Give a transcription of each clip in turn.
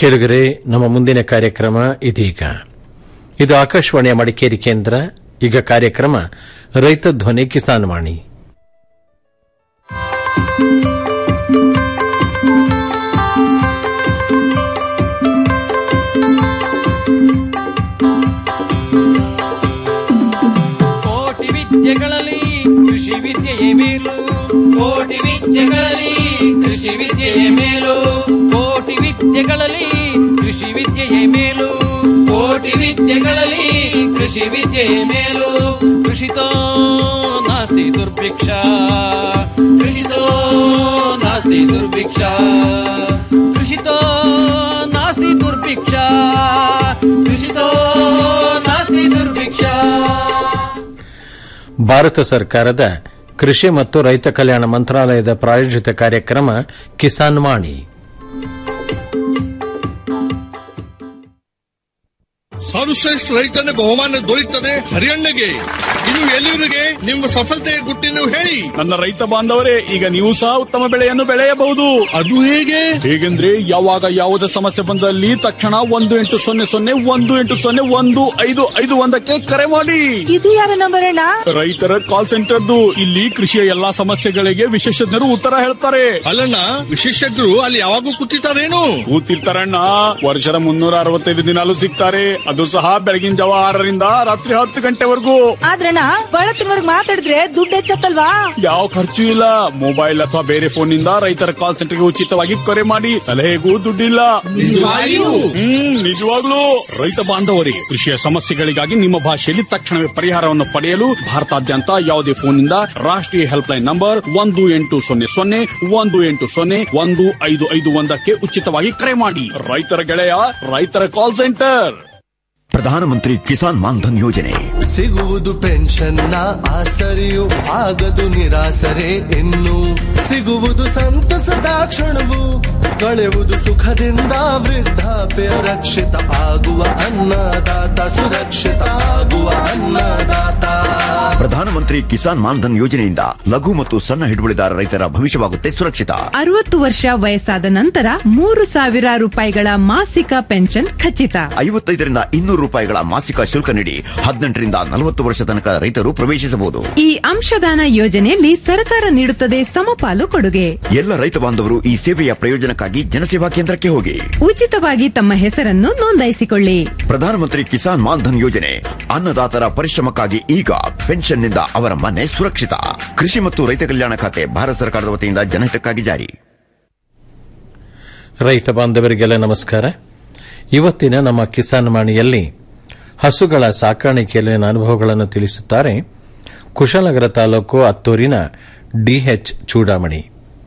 ಕೆಳಗರೆ ನಮ್ಮ ಮುಂದಿನ ಕಾರ್ಯಕ್ರಮ ಇದೀಗ ಇದು ಆಕಾಶವಾಣಿಯ ಮಡಿಕೇರಿ ಕೇಂದ್ರ ಈಗ ಕಾರ್ಯಕ್ರಮ ರೈತ ಧ್ವನಿ ಕಿಸಾನ್ ವಾಣಿ ಕೋಟಿ ವಿದ್ಯೆಗಳಲ್ಲಿ ಕೃಷಿ ವಿದ್ಯೆಯೇ ಮೇಲು ಕೋಟಿ ವಿದ್ಯೆಗಳಲ್ಲಿ ಕೃಷಿ ವಿದ್ಯೆಯೇ ಮೇಲು ಕೋಟಿ ವಿದ್ಯೆಗಳಲ್ಲಿ ಕೃಷಿ ವಿದ್ಯೆಯೇ ಮೇಲು ಕೋಟಿ ವಿದ್ಯೆಗಳಲ್ಲಿ ಕೃಷಿ ವಿದ್ಯೆಯೇ ಮೇಲು ಕೃಷಿತೋ ನಾಸ್ತಿ ದುರ್ಭಿಕ್ಷ ಕೃಷಿತೋ ನಾಸ್ತಿ ದುರ್ಭಿಕ್ಷ ಕೃಷಿತೋ ನಾಸ್ತಿ ದುರ್ಭಿಕ್ಷ ಕೃಷಿತೋ ನಾಸ್ತಿ ದುರ್ಭಿಕ್ಷ ಭಾರತ ಸರ್ಕಾರದ ಕೃಷಿ ಮತ್ತು ರೈತ ಕಲ್ಯಾಣ ಮಂತ್ರಾಲಯದ ಪ್ರಾಯೋಜಿತ ಕಾರ್ಯಕ್ರಮ ಕಿಸಾನ್ ವಾಣಿ ಸರ್ವಶ್ರೇಷ್ಠ ರೈತನ ಬಹುಮಾನ ದೊರೆಯುತ್ತದೆ ಹರಿಯಣ್ಣಗೆ ಇದು ಎಲ್ಲಿವರಿಗೆ ನಿಮ್ಮ ಸಫಲತೆಯ ಗುಟ್ಟಿನ ಹೇಳಿ ನನ್ನ ರೈತ ಬಾಂಧವರೇ ಈಗ ನೀವು ಸಹ ಉತ್ತಮ ಬೆಳೆಯನ್ನು ಬೆಳೆಯಬಹುದು ಅದು ಹೇಗೆ ಹೇಗೆಂದ್ರೆ ಯಾವಾಗ ಯಾವುದೇ ಸಮಸ್ಯೆ ಬಂದಲ್ಲಿ ತಕ್ಷಣ ಒಂದು ಎಂಟು ಸೊನ್ನೆ ಸೊನ್ನೆ ಒಂದು ಎಂಟು ಸೊನ್ನೆ ಒಂದು ಐದು ಐದು ಒಂದಕ್ಕೆ ಕರೆ ಮಾಡಿ ಇದು ಯಾರ ನಂಬರ್ ಅಣ್ಣ ರೈತರ ಕಾಲ್ ಸೆಂಟರ್ದು ಇಲ್ಲಿ ಕೃಷಿಯ ಎಲ್ಲಾ ಸಮಸ್ಯೆಗಳಿಗೆ ವಿಶೇಷಜ್ಞರು ಉತ್ತರ ಹೇಳ್ತಾರೆ ಅಲ್ಲಣ್ಣ ವಿಶೇಷಜ್ಞರು ಅಲ್ಲಿ ಯಾವಾಗೂ ಕೂತಿರ್ತಾರೇನು ಕೂತಿರ್ತಾರಣ್ಣ ವರ್ಷದ ಮುನ್ನೂರ ಅರವತ್ತೈದು ದಿನಾಲು ಸಿಗ್ತಾರೆ ಅದು ಸಹ ಬೆಳಗಿನ ಜಾವ ಆರರಿಂದ ರಾತ್ರಿ ಹತ್ತು ಗಂಟೆವರೆಗೂ ಆದ್ರಣ್ಣ ಬಳತ್ತಿನವರ್ಗ್ ಮಾತಾಡಿದ್ರೆ ದುಡ್ಡು ಹೆಚ್ಚತ್ತಲ್ವಾ ಯಾವ ಖರ್ಚು ಇಲ್ಲ ಮೊಬೈಲ್ ಅಥವಾ ಬೇರೆ ಫೋನ್ ನಿಂದ ರೈತರ ಕಾಲ್ ಸೆಂಟರ್ಗೆ ಉಚಿತವಾಗಿ ಕರೆ ಮಾಡಿ ಸಲಹೆಗೂ ದುಡ್ಡಿಲ್ಲ ನಿಜವಾಗಿಯೂ? ಹ್ಮ್ ನಿಜವಾಗ್ಲೂ ರೈತ ಬಾಂಧವರೇ ಕೃಷಿಯ ಸಮಸ್ಯೆಗಳಿಗಾಗಿ ನಿಮ್ಮ ಭಾಷೆಯಲ್ಲಿ ತಕ್ಷಣವೇ ಪರಿಹಾರವನ್ನು ಪಡೆಯಲು ಭಾರತಾದ್ಯಂತ ಯಾವುದೇ ಫೋನ್ನಿಂದ ರಾಷ್ಟ್ರೀಯ ಹೆಲ್ಪ್ಲೈನ್ ನಂಬರ್ ಒಂದು ಎಂಟು ಸೊನ್ನೆ ಸೊನ್ನೆ ಒಂದು ಎಂಟು ಸೊನ್ನೆ ಒಂದು ಐದು ಐದು ಒಂದಕ್ಕೆ ಉಚಿತವಾಗಿ ಕರೆ ಮಾಡಿ ರೈತರ ಗೆಳೆಯ ರೈತರ ಕಾಲ್ ಸೆಂಟರ್ ಪ್ರಧಾನಮಂತ್ರಿ ಕಿಸಾನ್ ಮಾನ್ಧನ್ ಯೋಜನೆ ಸಿಗುವುದು ಪೆನ್ಷನ್ನ ಆಸರೆಯು ಆಗದು ನಿರಾಸರೆ ಇನ್ನು ಸಿಗುವುದು ಸಂತಸದ ಕ್ಷಣವು ಕಳೆಯುವುದು ಸುಖದಿಂದ ವೃದ್ಧಾಪ್ಯ ರಕ್ಷಿತ ಆಗುವ ಅನ್ನದಾತ ಸುರಕ್ಷಿತ ಆಗುವ ಅನ್ನದಾತ ಪ್ರಧಾನಮಂತ್ರಿ ಕಿಸಾನ್ ಮಾನ್ಧನ್ ಯೋಜನೆಯಿಂದ ಲಘು ಮತ್ತು ಸಣ್ಣ ಹಿಡುವಳಿದಾರ ರೈತರ ಭವಿಷ್ಯವಾಗುತ್ತೆ ಸುರಕ್ಷಿತ ಅರವತ್ತು ವರ್ಷ ವಯಸ್ಸಾದ ನಂತರ ಮೂರು ಸಾವಿರ ರೂಪಾಯಿಗಳ ಮಾಸಿಕ ಪೆನ್ಷನ್ ಖಚಿತ ಐವತ್ತೈದರಿಂದ ಇನ್ನೂರು ರೂಪಾಯಿಗಳ ಮಾಸಿಕ ಶುಲ್ಕ ನೀಡಿ ಹದಿನೆಂಟರಿಂದ ನಲವತ್ತು ವರ್ಷ ತನಕ ರೈತರು ಪ್ರವೇಶಿಸಬಹುದು ಈ ಅಂಶದಾನ ಯೋಜನೆಯಲ್ಲಿ ಸರ್ಕಾರ ನೀಡುತ್ತದೆ ಸಮಪಾಲು ಕೊಡುಗೆ ಎಲ್ಲ ರೈತ ಬಾಂಧವರು ಈ ಸೇವೆಯ ಪ್ರಯೋಜನಕ್ಕಾಗಿ ಜನಸೇವಾ ಕೇಂದ್ರಕ್ಕೆ ಹೋಗಿ ಉಚಿತವಾಗಿ ತಮ್ಮ ಹೆಸರನ್ನು ನೋಂದಾಯಿಸಿಕೊಳ್ಳಿ ಪ್ರಧಾನಮಂತ್ರಿ ಕಿಸಾನ್ ಮಾನ್ಧನ್ ಯೋಜನೆ ಅನ್ನದಾತರ ಪರಿಶ್ರಮಕ್ಕಾಗಿ ಈಗ ಪೆನ್ಷನ್ನಿಂದ ಅವರ ಮನೆ ಸುರಕ್ಷಿತ ಕೃಷಿ ಮತ್ತು ರೈತ ಕಲ್ಯಾಣ ಖಾತೆ ಭಾರತ ಸರ್ಕಾರದ ವತಿಯಿಂದ ಜನಹಿತಕ್ಕಾಗಿ ಜಾರಿ ರೈತ ಬಾಂಧವರಿಗೆಲ್ಲ ನಮಸ್ಕಾರ ಇವತ್ತಿನ ನಮ್ಮ ಕಿಸಾನ್ ವಾಣಿಯಲ್ಲಿ ಹಸುಗಳ ಸಾಕಾಣಿಕೆಯಲ್ಲಿನ ಅನುಭವಗಳನ್ನು ತಿಳಿಸುತ್ತಾರೆ ಕುಶಾಲನಗರ ತಾಲೂಕು ಅತ್ತೂರಿನ ಡಿಎಚ್ ಚೂಡಾಮಣಿ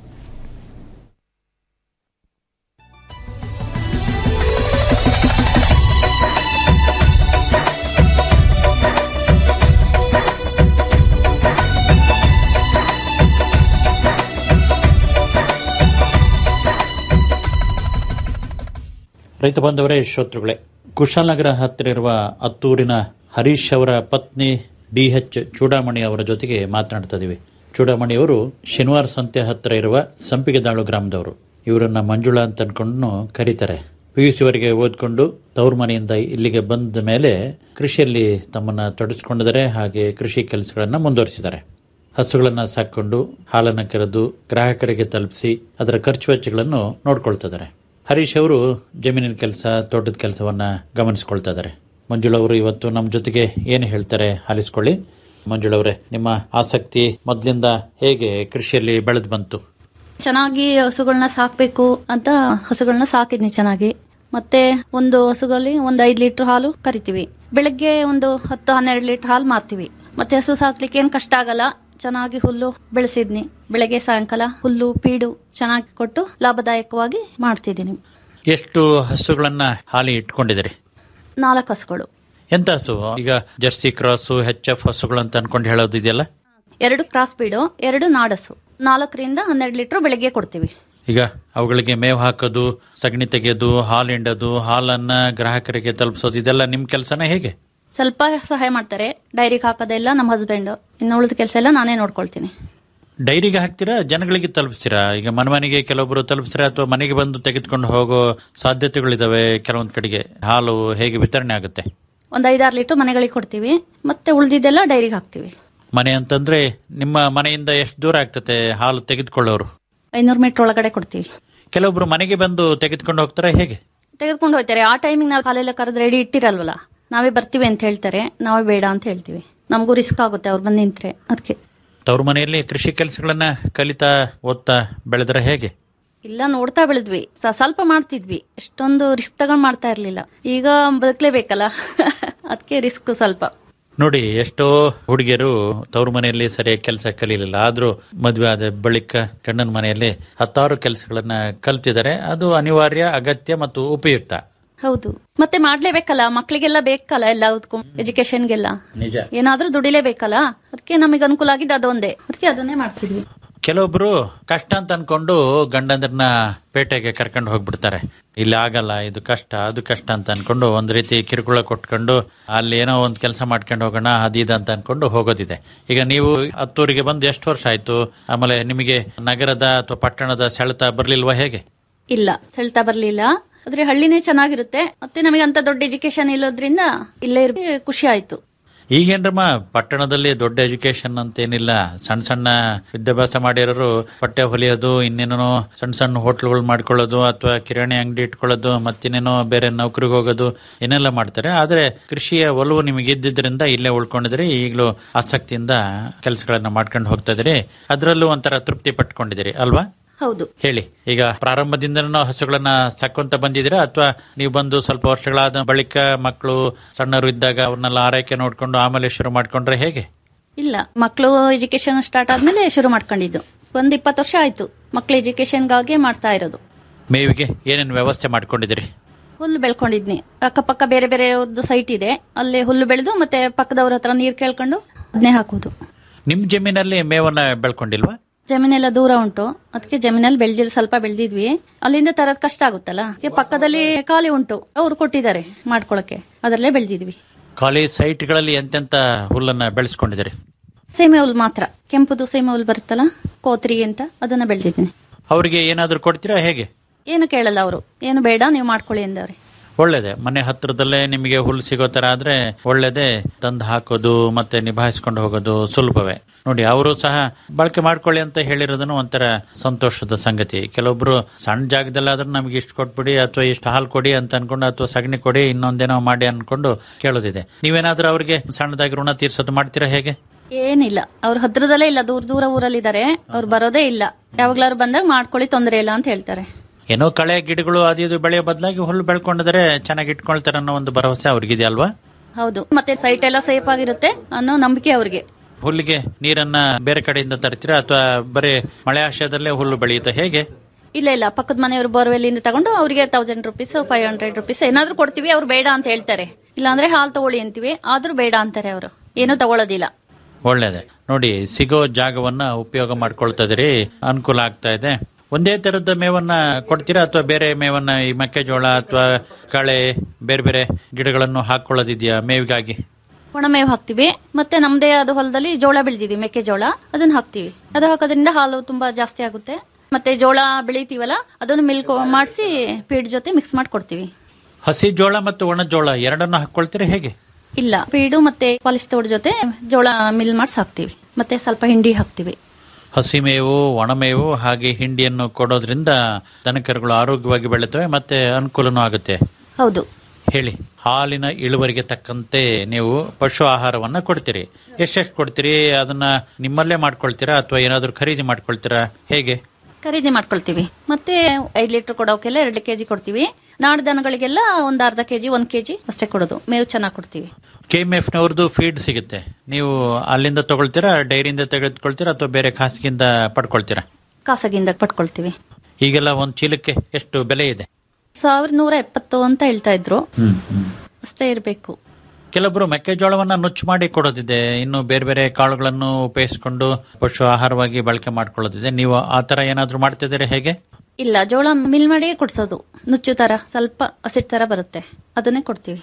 ರೈತ ಬಾಂಧವರೇ ಶ್ರೋತೃಗಳೇ ಕುಶಾಲನಗರ ಹತ್ತಿರ ಇರುವ ಅತ್ತೂರಿನ ಹರೀಶ್ ಅವರ ಪತ್ನಿ ಡಿ ಎಚ್ ಚೂಡಾಮಣಿ ಅವರ ಜೊತೆಗೆ ಮಾತನಾಡ್ತಾ ಇದೀವಿ ಚೂಡಾಮಣಿ ಅವರು ಶನಿವಾರ ಸಂತೆ ಹತ್ತಿರ ಇರುವ ಸಂಪಿಗೆದಾಳು ಗ್ರಾಮದವರು ಇವರನ್ನ ಮಂಜುಳಾ ಅಂತ ಅನ್ಕೊಂಡು ಕರೀತಾರೆ ಪಿ ಯು ವರೆಗೆ ಓದ್ಕೊಂಡು ತವ್ರ ಮನೆಯಿಂದ ಇಲ್ಲಿಗೆ ಬಂದ ಮೇಲೆ ಕೃಷಿಯಲ್ಲಿ ತಮ್ಮನ್ನ ತೊಡಗಿಸಿಕೊಂಡಿದ್ದಾರೆ ಹಾಗೆ ಕೃಷಿ ಕೆಲಸಗಳನ್ನ ಮುಂದುವರಿಸಿದ್ದಾರೆ ಹಸುಗಳನ್ನ ಸಾಕೊಂಡು ಹಾಲನ್ನ ಕರೆದು ಗ್ರಾಹಕರಿಗೆ ತಲುಪಿಸಿ ಅದರ ಖರ್ಚು ವೆಚ್ಚಗಳನ್ನು ನೋಡ್ಕೊಳ್ತಿದ್ದಾರೆ ಹರೀಶ್ ಅವರು ಜಮೀನಿನ ಕೆಲಸ ತೋಟದ ಕೆಲಸವನ್ನ ಗಮನಿಸಿಕೊಳ್ತಾ ಇದ್ದಾರೆ ಮಂಜುಳಾ ಅವರು ಇವತ್ತು ನಮ್ಮ ಜೊತೆಗೆ ಏನು ಹೇಳ್ತಾರೆ ಆಲಿಸ್ಕೊಳ್ಳಿ ಮಂಜುಳಾ ಅವರೇ ನಿಮ್ಮ ಆಸಕ್ತಿ ಮೊದಲಿಂದ ಹೇಗೆ ಕೃಷಿಯಲ್ಲಿ ಬೆಳೆದು ಬಂತು ಚೆನ್ನಾಗಿ ಹಸುಗಳನ್ನ ಸಾಕ್ಬೇಕು ಅಂತ ಹಸುಗಳನ್ನ ಸಾಕಿದ್ನಿ ಚೆನ್ನಾಗಿ ಮತ್ತೆ ಒಂದು ಹಸುಗಳಲ್ಲಿ ಒಂದು ಐದು ಲೀಟರ್ ಹಾಲು ಕರಿತೀವಿ ಬೆಳಗ್ಗೆ ಒಂದು ಹತ್ತು ಹನ್ನೆರಡು ಲೀಟರ್ ಹಾಲು ಮಾರ್ತೀವಿ ಮತ್ತೆ ಹಸು ಸಾಕ್ಲಿಕ್ಕೆ ಏನು ಕಷ್ಟ ಆಗಲ್ಲ ಚೆನ್ನಾಗಿ ಹುಲ್ಲು ಬೆಳೆಸಿದ್ನಿ ಬೆಳಗ್ಗೆ ಸಾಯಂಕಾಲ ಹುಲ್ಲು ಪೀಡು ಚೆನ್ನಾಗಿ ಕೊಟ್ಟು ಲಾಭದಾಯಕವಾಗಿ ಮಾಡ್ತಿದ್ದೀನಿ ಎಷ್ಟು ಹಸುಗಳನ್ನ ಹಾಲಿ ಇಟ್ಕೊಂಡಿದ್ದೀರಿ ನಾಲ್ಕು ಹಸುಗಳು ಎಂತ ಹಸು ಈಗ ಜರ್ಸಿ ಕ್ರಾಸು ಹೆಚ್ ಎಫ್ ಹಸುಗಳು ಅಂತ ಅನ್ಕೊಂಡು ಹೇಳೋದು ಇದೆಯಲ್ಲ ಎರಡು ಕ್ರಾಸ್ ಬೀಡು ಎರಡು ನಾಡಸು ನಾಲ್ಕರಿಂದ ಹನ್ನೆರಡು ಲೀಟರ್ ಬೆಳಗ್ಗೆ ಕೊಡ್ತೀವಿ ಈಗ ಅವುಗಳಿಗೆ ಮೇವು ಹಾಕೋದು ಸಗಣಿ ತೆಗೆಯೋದು ಹಾಲು ಹಿಂಡೋದು ಹಾಲನ್ನ ಗ್ರಾಹಕರಿಗೆ ತಲುಪಿಸೋದು ಇದೆಲ್ಲ ನಿಮ್ ಕೆಲಸನ ಹೇಗೆ ಸ್ವಲ್ಪ ಸಹಾಯ ಮಾಡ್ತಾರೆ ಡೈರಿಗೆ ಹಾಕೋದೆಲ್ಲ ನಮ್ಮ ಹಸ್ಬೆಂಡ್ ಇನ್ನು ಉಳಿದ ಕೆಲಸ ಎಲ್ಲ ನಾನೇ ನೋಡ್ಕೊಳ್ತೀನಿ ಡೈರಿಗೆ ಹಾಕ್ತೀರಾ ಜನಗಳಿಗೆ ತಲುಪಿಸ್ತೀರಾ ಈಗ ಮನೆ ಮನೆಗೆ ಕೆಲವೊಬ್ರು ತಲುಪಿಸ್ತೀರಾ ಅಥವಾ ಮನೆಗೆ ಬಂದು ತೆಗೆದುಕೊಂಡು ಹೋಗೋ ಸಾಧ್ಯತೆಗಳಿದಾವೆ ಕೆಲವೊಂದ್ ಕಡೆಗೆ ಹಾಲು ಹೇಗೆ ವಿತರಣೆ ಆಗುತ್ತೆ ಒಂದ್ ಐದಾರು ಲೀಟರ್ ಮನೆಗಳಿಗೆ ಕೊಡ್ತೀವಿ ಮತ್ತೆ ಉಳ್ದಿದ್ದೆಲ್ಲ ಡೈರಿಗೆ ಹಾಕ್ತಿವಿ ಮನೆ ಅಂತಂದ್ರೆ ನಿಮ್ಮ ಮನೆಯಿಂದ ಎಷ್ಟು ದೂರ ಆಗ್ತತೆ ಹಾಲು ತೆಗೆದುಕೊಳ್ಳೋರು ಐನೂರು ಮೀಟರ್ ಒಳಗಡೆ ಕೊಡ್ತೀವಿ ಕೆಲವೊಬ್ರು ಮನೆಗೆ ಬಂದು ತೆಗೆದುಕೊಂಡು ಹೋಗ್ತಾರಾ ಹೇಗೆ ತೆಗೆದುಕೊಂಡು ಹೋಗ್ತಾರೆ ಆ ಟೈಮಿಗೆ ನಾವು ಹಾಲೆಲ್ಲ ಕರೆದು ರೆಡಿ ಇಟ್ಟಿರಲ್ವಲ್ಲ ನಾವೇ ಬರ್ತೀವಿ ಅಂತ ಹೇಳ್ತಾರೆ ನಾವೇ ಬೇಡ ಅಂತ ಹೇಳ್ತೀವಿ ನಮಗೂ ರಿಸ್ಕ್ ಆಗುತ್ತೆ ಅವ್ರು ಬಂದು ನಿಂತ್ರೆ ಅದಕ್ಕೆ ತವ್ರ ಮನೆಯಲ್ಲಿ ಕೃಷಿ ಕೆಲಸಗಳನ್ನ ಕಲಿತಾ ಓದ್ತಾ ಬೆಳೆದ್ರೆ ಹೇಗೆ ಇಲ್ಲ ನೋಡ್ತಾ ಬೆಳೆದ್ವಿ ಸ- ಸ್ವಲ್ಪ ಮಾಡ್ತಿದ್ವಿ ಎಷ್ಟೊಂದು ರಿಸ್ಕ್ ತಗೊಂಡ್ ಮಾಡ್ತಾ ಇರ್ಲಿಲ್ಲ ಈಗ ಬದುಕಲೇಬೇಕಲ್ಲ ಅದಕ್ಕೆ ರಿಸ್ಕ್ ಸ್ವಲ್ಪ ನೋಡಿ ಎಷ್ಟೋ ಹುಡುಗಿಯರು ತವ್ರ ಮನೆಯಲ್ಲಿ ಸರಿಯಾಗಿ ಕೆಲಸ ಕಲೀಲಿಲ್ಲ ಆದ್ರೂ ಮದುವೆ ಆದ ಬಳಿಕ ಗಂಡನ ಮನೆಯಲ್ಲಿ ಹತ್ತಾರು ಕೆಲಸಗಳನ್ನ ಕಲ್ತಿದ್ದಾರೆ ಅದು ಅನಿವಾರ್ಯ ಅಗತ್ಯ ಮತ್ತು ಉಪಯುಕ್ತ ಹೌದು ಮತ್ತೆ ಮಾಡ್ಲೇಬೇಕಲ್ಲ ಮಕ್ಳಿಗೆಲ್ಲ ಬೇಕಲ್ಲ ಎಲ್ಲ ಎಜುಕೇಶನ್ಗೆಲ್ಲ ನಿಜ ಏನಾದ್ರೂ ದುಡಿಲೇಬೇಕಲ್ಲ ಅದಕ್ಕೆ ನಮಗೆ ಅನುಕೂಲ ಆಗಿದ್ದು ಅದೊಂದೇ ಅದಕ್ಕೆ ಅದನ್ನೇ ಮಾಡ್ತಿದ್ವಿ ಕೆಲವೊಬ್ರು ಕಷ್ಟ ಅಂತ ಅನ್ಕೊಂಡು ಗಂಡಂದ್ರನ್ನ ಪೇಟೆಗೆ ಕರ್ಕೊಂಡು ಹೋಗ್ಬಿಡ್ತಾರೆ ಇಲ್ಲಿ ಆಗಲ್ಲ ಇದು ಕಷ್ಟ ಅದು ಕಷ್ಟ ಅಂತ ಅನ್ಕೊಂಡು ಒಂದ್ ರೀತಿ ಕಿರುಕುಳ ಕೊಟ್ಕೊಂಡು ಅಲ್ಲಿ ಏನೋ ಒಂದ್ ಕೆಲಸ ಮಾಡ್ಕೊಂಡು ಹೋಗೋಣ ಅದಿದ ಅಂತ ಅನ್ಕೊಂಡು ಹೋಗೋದಿದೆ ಈಗ ನೀವು ಹತ್ತೂರಿಗೆ ಬಂದು ಎಷ್ಟು ವರ್ಷ ಆಯ್ತು ಆಮೇಲೆ ನಿಮಗೆ ನಗರದ ಅಥವಾ ಪಟ್ಟಣದ ಸೆಳೆತ ಬರ್ಲಿಲ್ವಾ ಹೇಗೆ ಇಲ್ಲ ಸೆಳ್ತಾ ಬರ್ಲಿಲ್ಲ ಆದ್ರೆ ಹಳ್ಳಿನೇ ಚೆನ್ನಾಗಿರುತ್ತೆ ಮತ್ತೆ ನಮಗೆ ಅಂತ ದೊಡ್ಡ ಎಜುಕೇಶನ್ ಇಲ್ಲೋದ್ರಿಂದ ಇಲ್ಲೇ ಇರ್ ಖುಷಿ ಆಯ್ತು ಈಗೇನ್ರಮ್ಮ ಪಟ್ಟಣದಲ್ಲಿ ದೊಡ್ಡ ಎಜುಕೇಶನ್ ಅಂತೇನಿಲ್ಲ ಸಣ್ಣ ಸಣ್ಣ ವಿದ್ಯಾಭ್ಯಾಸ ಮಾಡಿರೋರು ಬಟ್ಟೆ ಹೊಲಿಯೋದು ಇನ್ನೇನೋ ಸಣ್ಣ ಸಣ್ಣ ಹೋಟ್ಲ್ಗಳು ಮಾಡ್ಕೊಳ್ಳೋದು ಅಥವಾ ಕಿರಾಣಿ ಅಂಗಡಿ ಇಟ್ಕೊಳ್ಳೋದು ಮತ್ತಿನ್ನೇನೋ ಬೇರೆ ನೌಕರಿಗೆ ಹೋಗೋದು ಏನೆಲ್ಲ ಮಾಡ್ತಾರೆ ಆದ್ರೆ ಕೃಷಿಯ ಒಲವು ನಿಮಗೆ ಇದ್ದಿದ್ರಿಂದ ಇಲ್ಲೇ ಉಳ್ಕೊಂಡಿದ್ರಿ ಈಗಲೂ ಆಸಕ್ತಿಯಿಂದ ಕೆಲಸಗಳನ್ನ ಮಾಡ್ಕೊಂಡು ಹೋಗ್ತಾ ಇದ್ರಿ ಅದರಲ್ಲೂ ಒಂಥರ ತೃಪ್ತಿ ಪಟ್ಕೊಂಡಿದ್ದೀರಿ ಅಲ್ವಾ ಹೌದು ಹೇಳಿ ಈಗ ಪ್ರಾರಂಭದಿಂದನೂ ಹಸುಗಳನ್ನ ಸಾಕೊಂತ ಬಂದಿದ್ದೀರಾ ಅಥವಾ ನೀವು ಬಂದು ಸ್ವಲ್ಪ ವರ್ಷಗಳಾದ ಬಳಿಕ ಮಕ್ಕಳು ಸಣ್ಣರು ಇದ್ದಾಗ ಅವ್ರನ್ನೆಲ್ಲ ಆರೈಕೆ ನೋಡ್ಕೊಂಡು ಆಮೇಲೆ ಶುರು ಮಾಡ್ಕೊಂಡ್ರೆ ಹೇಗೆ ಇಲ್ಲ ಮಕ್ಕಳು ಎಜುಕೇಶನ್ ಸ್ಟಾರ್ಟ್ ಆದ್ಮೇಲೆ ಶುರು ಮಾಡ್ಕೊಂಡಿದ್ದು ಒಂದ್ ಇಪ್ಪತ್ತು ವರ್ಷ ಆಯ್ತು ಮಕ್ಳು ಎಜುಕೇಶನ್ಗಾಗಿ ಮಾಡ್ತಾ ಇರೋದು ಮೇವಿಗೆ ಏನೇನು ವ್ಯವಸ್ಥೆ ಮಾಡ್ಕೊಂಡಿದ್ದೀರಿ ಹುಲ್ಲು ಬೆಳ್ಕೊಂಡಿದ್ನಿ ಅಕ್ಕಪಕ್ಕ ಬೇರೆ ಬೇರೆ ಸೈಟ್ ಇದೆ ಅಲ್ಲಿ ಹುಲ್ಲು ಬೆಳೆದು ಮತ್ತೆ ಪಕ್ಕದವ್ರ ಹತ್ರ ನೀರ್ ಕೇಳ್ಕೊಂಡು ಅದನ್ನೇ ಹಾಕುದು ನಿಮ್ ಜಮೀನಲ್ಲಿ ಮೇವನ್ನ ಬೆಳ್ಕೊಂಡಿಲ್ವಾ ಜಮೀನೆಲ್ಲ ದೂರ ಉಂಟು ಅದಕ್ಕೆ ಜಮೀನಲ್ಲಿ ಬೆಳ್ದಿಲ್ ಸ್ವಲ್ಪ ಬೆಳ್ದಿದ್ವಿ ಅಲ್ಲಿಂದ ತರದ್ ಕಷ್ಟ ಆಗುತ್ತಲ್ಲ ಅದಕ್ಕೆ ಪಕ್ಕದಲ್ಲಿ ಖಾಲಿ ಉಂಟು ಅವ್ರು ಕೊಟ್ಟಿದ್ದಾರೆ ಮಾಡ್ಕೊಳಕ್ಕೆ ಅದರಲ್ಲೇ ಬೆಳ್ದಿದ್ವಿ ಖಾಲಿ ಸೈಟ್ಗಳಲ್ಲಿ ಎಂತೆಂತ ಹುಲ್ಲನ್ನ ಬೆಳೆಸ್ಕೊಂಡಿದ್ದೀರಿ ಸೀಮೆ ಹುಲ್ ಮಾತ್ರ ಕೆಂಪುದು ಸೀಮೆ ಹುಲ್ ಬರುತ್ತಲ್ಲ ಕೋತ್ರಿ ಅಂತ ಅದನ್ನ ಬೆಳ್ದಿದ್ದೀನಿ ಅವರಿಗೆ ಏನಾದ್ರೂ ಕೊಡ್ತೀರಾ ಹೇಗೆ ಏನು ಕೇಳಲ್ಲ ಅವರು ಏನು ಬೇಡ ನೀವು ಮಾಡ್ಕೊಳ್ಳಿ ಎಂದವ್ರೆ ಒಳ್ಳೇದೆ ಮನೆ ಹತ್ರದಲ್ಲೇ ನಿಮಗೆ ಹುಲ್ಲು ಸಿಗೋ ತರ ಆದ್ರೆ ಒಳ್ಳೇದೇ ತಂದು ಹಾಕೋದು ಮತ್ತೆ ನಿಭಾಯಿಸ್ಕೊಂಡು ಹೋಗೋದು ಸುಲಭವೇ ನೋಡಿ ಅವರು ಸಹ ಬಳಕೆ ಮಾಡ್ಕೊಳ್ಳಿ ಅಂತ ಹೇಳಿರೋದನ್ನು ಒಂಥರ ಸಂತೋಷದ ಸಂಗತಿ ಕೆಲವೊಬ್ರು ಸಣ್ಣ ಜಾಗದಲ್ಲಾದ್ರೂ ನಮ್ಗೆ ಇಷ್ಟು ಕೊಟ್ಬಿಡಿ ಅಥವಾ ಇಷ್ಟು ಹಾಲು ಕೊಡಿ ಅಂತ ಅನ್ಕೊಂಡು ಅಥವಾ ಸಗಣಿ ಕೊಡಿ ಇನ್ನೊಂದೇನೋ ಮಾಡಿ ಅನ್ಕೊಂಡು ಕೇಳೋದಿದೆ ನೀವೇನಾದ್ರೂ ಅವ್ರಿಗೆ ಸಣ್ಣದಾಗಿ ಋಣ ತೀರ್ಸೋದು ಮಾಡ್ತೀರಾ ಹೇಗೆ ಏನಿಲ್ಲ ಅವ್ರ ಹತ್ರದಲ್ಲೇ ಇಲ್ಲ ದೂರ ದೂರ ಊರಲ್ಲಿದ್ದಾರೆ ಅವ್ರು ಬರೋದೇ ಇಲ್ಲ ಯಾವಾಗ್ಲಾದ್ರು ಬಂದಾಗ ಮಾಡ್ಕೊಳ್ಳಿ ತೊಂದರೆ ಇಲ್ಲ ಅಂತ ಹೇಳ್ತಾರೆ ಏನೋ ಕಳೆ ಗಿಡಗಳು ಅದು ಇದು ಬೆಳೆಯೋ ಬದಲಾಗಿ ಹುಲ್ಲು ಬೆಳ್ಕೊಂಡಿದ್ರೆ ಚೆನ್ನಾಗಿ ಇಟ್ಕೊಳ್ತಾರೆ ಅನ್ನೋ ಒಂದು ಭರವಸೆ ಅವ್ರಿಗಿದೆ ಅಲ್ವಾ ಹೌದು ಮತ್ತೆ ಸೈಟ್ ಎಲ್ಲ ಸೇಫ್ ಆಗಿರುತ್ತೆ ಅನ್ನೋ ನಂಬಿಕೆ ಅವ್ರಿಗೆ ಹುಲ್ಲಿಗೆ ನೀರನ್ನ ಬೇರೆ ಕಡೆಯಿಂದ ತರ್ತೀರಾ ಅಥವಾ ಬರೀ ಮಳೆ ಆಶ್ರಯದಲ್ಲೇ ಹುಲ್ಲು ಬೆಳೆಯುತ್ತೆ ಹೇಗೆ ಇಲ್ಲ ಇಲ್ಲ ಪಕ್ಕದ ಮನೆಯವರು ಬೋರ್ವೆಲ್ ಇಂದ ತಗೊಂಡು ಅವರಿಗೆ thousand rupees five hundred rupees ಏನಾದ್ರೂ ಕೊಡ್ತೀವಿ ಅವ್ರು ಬೇಡ ಅಂತ ಹೇಳ್ತಾರೆ ಇಲ್ಲಾಂದ್ರೆ ಹಾಲು ತಗೊಳ್ಳಿ ಅಂತೀವಿ ಆದ್ರೂ ಬೇಡ ಅಂತಾರೆ ಅವರು ಏನೂ ತಗೊಳ್ಳೋದಿಲ್ಲ ಒಳ್ಳೇದೆ ನೋಡಿ ಸಿಗೋ ಜಾಗವನ್ನ ಉಪಯೋಗ ಮಾಡ್ಕೊಳ್ತಾ ಇದೀರಿ ಅನುಕೂಲ ಆಗ್ತಾ ಇದೆ ಒಂದೇ ತರದ ಮೇವನ್ನ ಕೊಡ್ತೀರಾ ಅಥವಾ ಬೇರೆ ಮೇವನ್ನ ಈ ಮೆಕ್ಕೆಜೋಳ ಅಥವಾ ಕಳೆ ಬೇರೆ ಬೇರೆ ಗಿಡಗಳನ್ನು ಹಾಕೊಳ್ಳೋದಿದ್ಯಾ ಮೇವಿಗಾಗಿ ಒಣಮೇವು ಹಾಕ್ತಿವಿ ಮತ್ತೆ ನಮ್ದೇ ಆದ ಹೊಲದಲ್ಲಿ ಜೋಳ ಬೆಳೆದಿದ್ವಿ ಮೆಕ್ಕೆಜೋಳ ಅದನ್ನ ಹಾಕ್ತಿವಿ ಅದು ಹಾಕೋದ್ರಿಂದ ಹಾಲು ತುಂಬಾ ಜಾಸ್ತಿ ಆಗುತ್ತೆ ಮತ್ತೆ ಜೋಳ ಬೆಳಿತೀವಲ್ಲ ಅದನ್ನು ಮಿಲ್ಕ್ ಮಾಡಿಸಿ ಫೀಡ್ ಜೊತೆ ಮಿಕ್ಸ್ ಮಾಡಿ ಕೊಡ್ತೀವಿ ಹಸಿ ಜೋಳ ಮತ್ತು ಒಣ ಜೋಳ ಎರಡನ್ನು ಹಾಕೊಳ್ತೀರಾ ಹೇಗೆ ಇಲ್ಲ ಫೀಡು ಮತ್ತೆ ಪಾಲಿಸ್ ತೋಡ್ ಜೊತೆ ಜೋಳ ಮಿಲ್ ಮಾಡಿಸಿ ಹಾಕ್ತಿವಿ ಮತ್ತೆ ಸ್ವಲ್ಪ ಹಿಂಡಿ ಹಾಕ್ತಿವಿ ಹಸಿ ಮೇವು ಒಣಮೇವು ಹಾಗೆ ಹಿಂಡಿಯನ್ನು ಕೊಡೋದ್ರಿಂದ ದನಕರುಗಳು ಆರೋಗ್ಯವಾಗಿ ಬೆಳೀತವೆ ಮತ್ತೆ ಅನುಕೂಲನೂ ಆಗುತ್ತೆ ಹೌದು ಹೇಳಿ ಹಾಲಿನ ಇಳುವರಿಗೆ ತಕ್ಕಂತೆ ನೀವು ಪಶು ಆಹಾರವನ್ನ ಕೊಡ್ತೀರಿ ಎಷ್ಟೆಷ್ಟು ಕೊಡ್ತೀರಿ ಅದನ್ನ ನಿಮ್ಮಲ್ಲೇ ಮಾಡ್ಕೊಳ್ತೀರಾ ಅಥವಾ ಏನಾದ್ರೂ ಖರೀದಿ ಮಾಡ್ಕೊಳ್ತೀರಾ ಹೇಗೆ ಖರೀದಿ ಮಾಡ್ಕೊಳ್ತೀವಿ ಮತ್ತೆ ಐದ್ ಲೀಟರ್ ಕೊಡೋಕೆಲ್ಲ ಎರಡು ಕೆಜಿ ಕೊಡ್ತೀವಿ ನಾಡು ದನಗಳಿಗೆಲ್ಲ ಒಂದ್ ಅರ್ಧ ಕೆಜಿ ಒಂದ್ ಕೆಜಿ ಅಷ್ಟೇ ಕೊಡೋದು ಮೇವು ಚೆನ್ನಾಗಿ ಕೊಡ್ತೀವಿ ಕೆಎಂಎಫ್ ನವ್ರದ್ದು ಫೀಡ್ ಸಿಗುತ್ತೆ ನೀವು ಅಲ್ಲಿಂದ ತಗೊಳ್ತೀರಾ ಡೈರಿಯಿಂದ ತೆಗೆದುಕೊಳ್ತೀರಾ ಅಥವಾ ಬೇರೆ ಖಾಸಗಿಯಿಂದ ಪಡ್ಕೊಳ್ತೀರಾ ಖಾಸಗಿಯಿಂದ ಪಡ್ಕೊಳ್ತೀವಿ ಈಗೆಲ್ಲ ಒಂದು ಚೀಲಕ್ಕೆ ಎಷ್ಟು ಬೆಲೆ ಇದೆ ಸಾವಿರದ ನೂರ ಎಪ್ಪತ್ತು ಅಂತ ಹೇಳ್ತಾ ಇದ್ರು ಅಷ್ಟೇ ಇರಬೇಕು ಕೆಲವೊಬ್ರು ಮೆಕ್ಕೆಜೋಳವನ್ನ ನುಚ್ಚು ಮಾಡಿ ಕೊಡೋದಿದೆ ಇನ್ನು ಬೇರೆ ಬೇರೆ ಕಾಳುಗಳನ್ನು ಉಪಯೋಗಿಸಿಕೊಂಡು ಪಶು ಆಹಾರವಾಗಿ ಬಳಕೆ ಮಾಡ್ಕೊಳ್ಳೋದಿದೆ ನೀವು ಆ ತರ ಏನಾದ್ರೂ ಮಾಡ್ತಿದ್ದೀರಾ ಹೇಗೆ ಇಲ್ಲ ಜೋಳ ಮಿಲ್ ಮಾಡಿಯೇ ಕೊಡ್ಸೋದು ನುಚ್ಚು ತರ ಸ್ವಲ್ಪ ಹಸಿಟ್ ತರ ಬರುತ್ತೆ ಅದನ್ನೇ ಕೊಡ್ತೀವಿ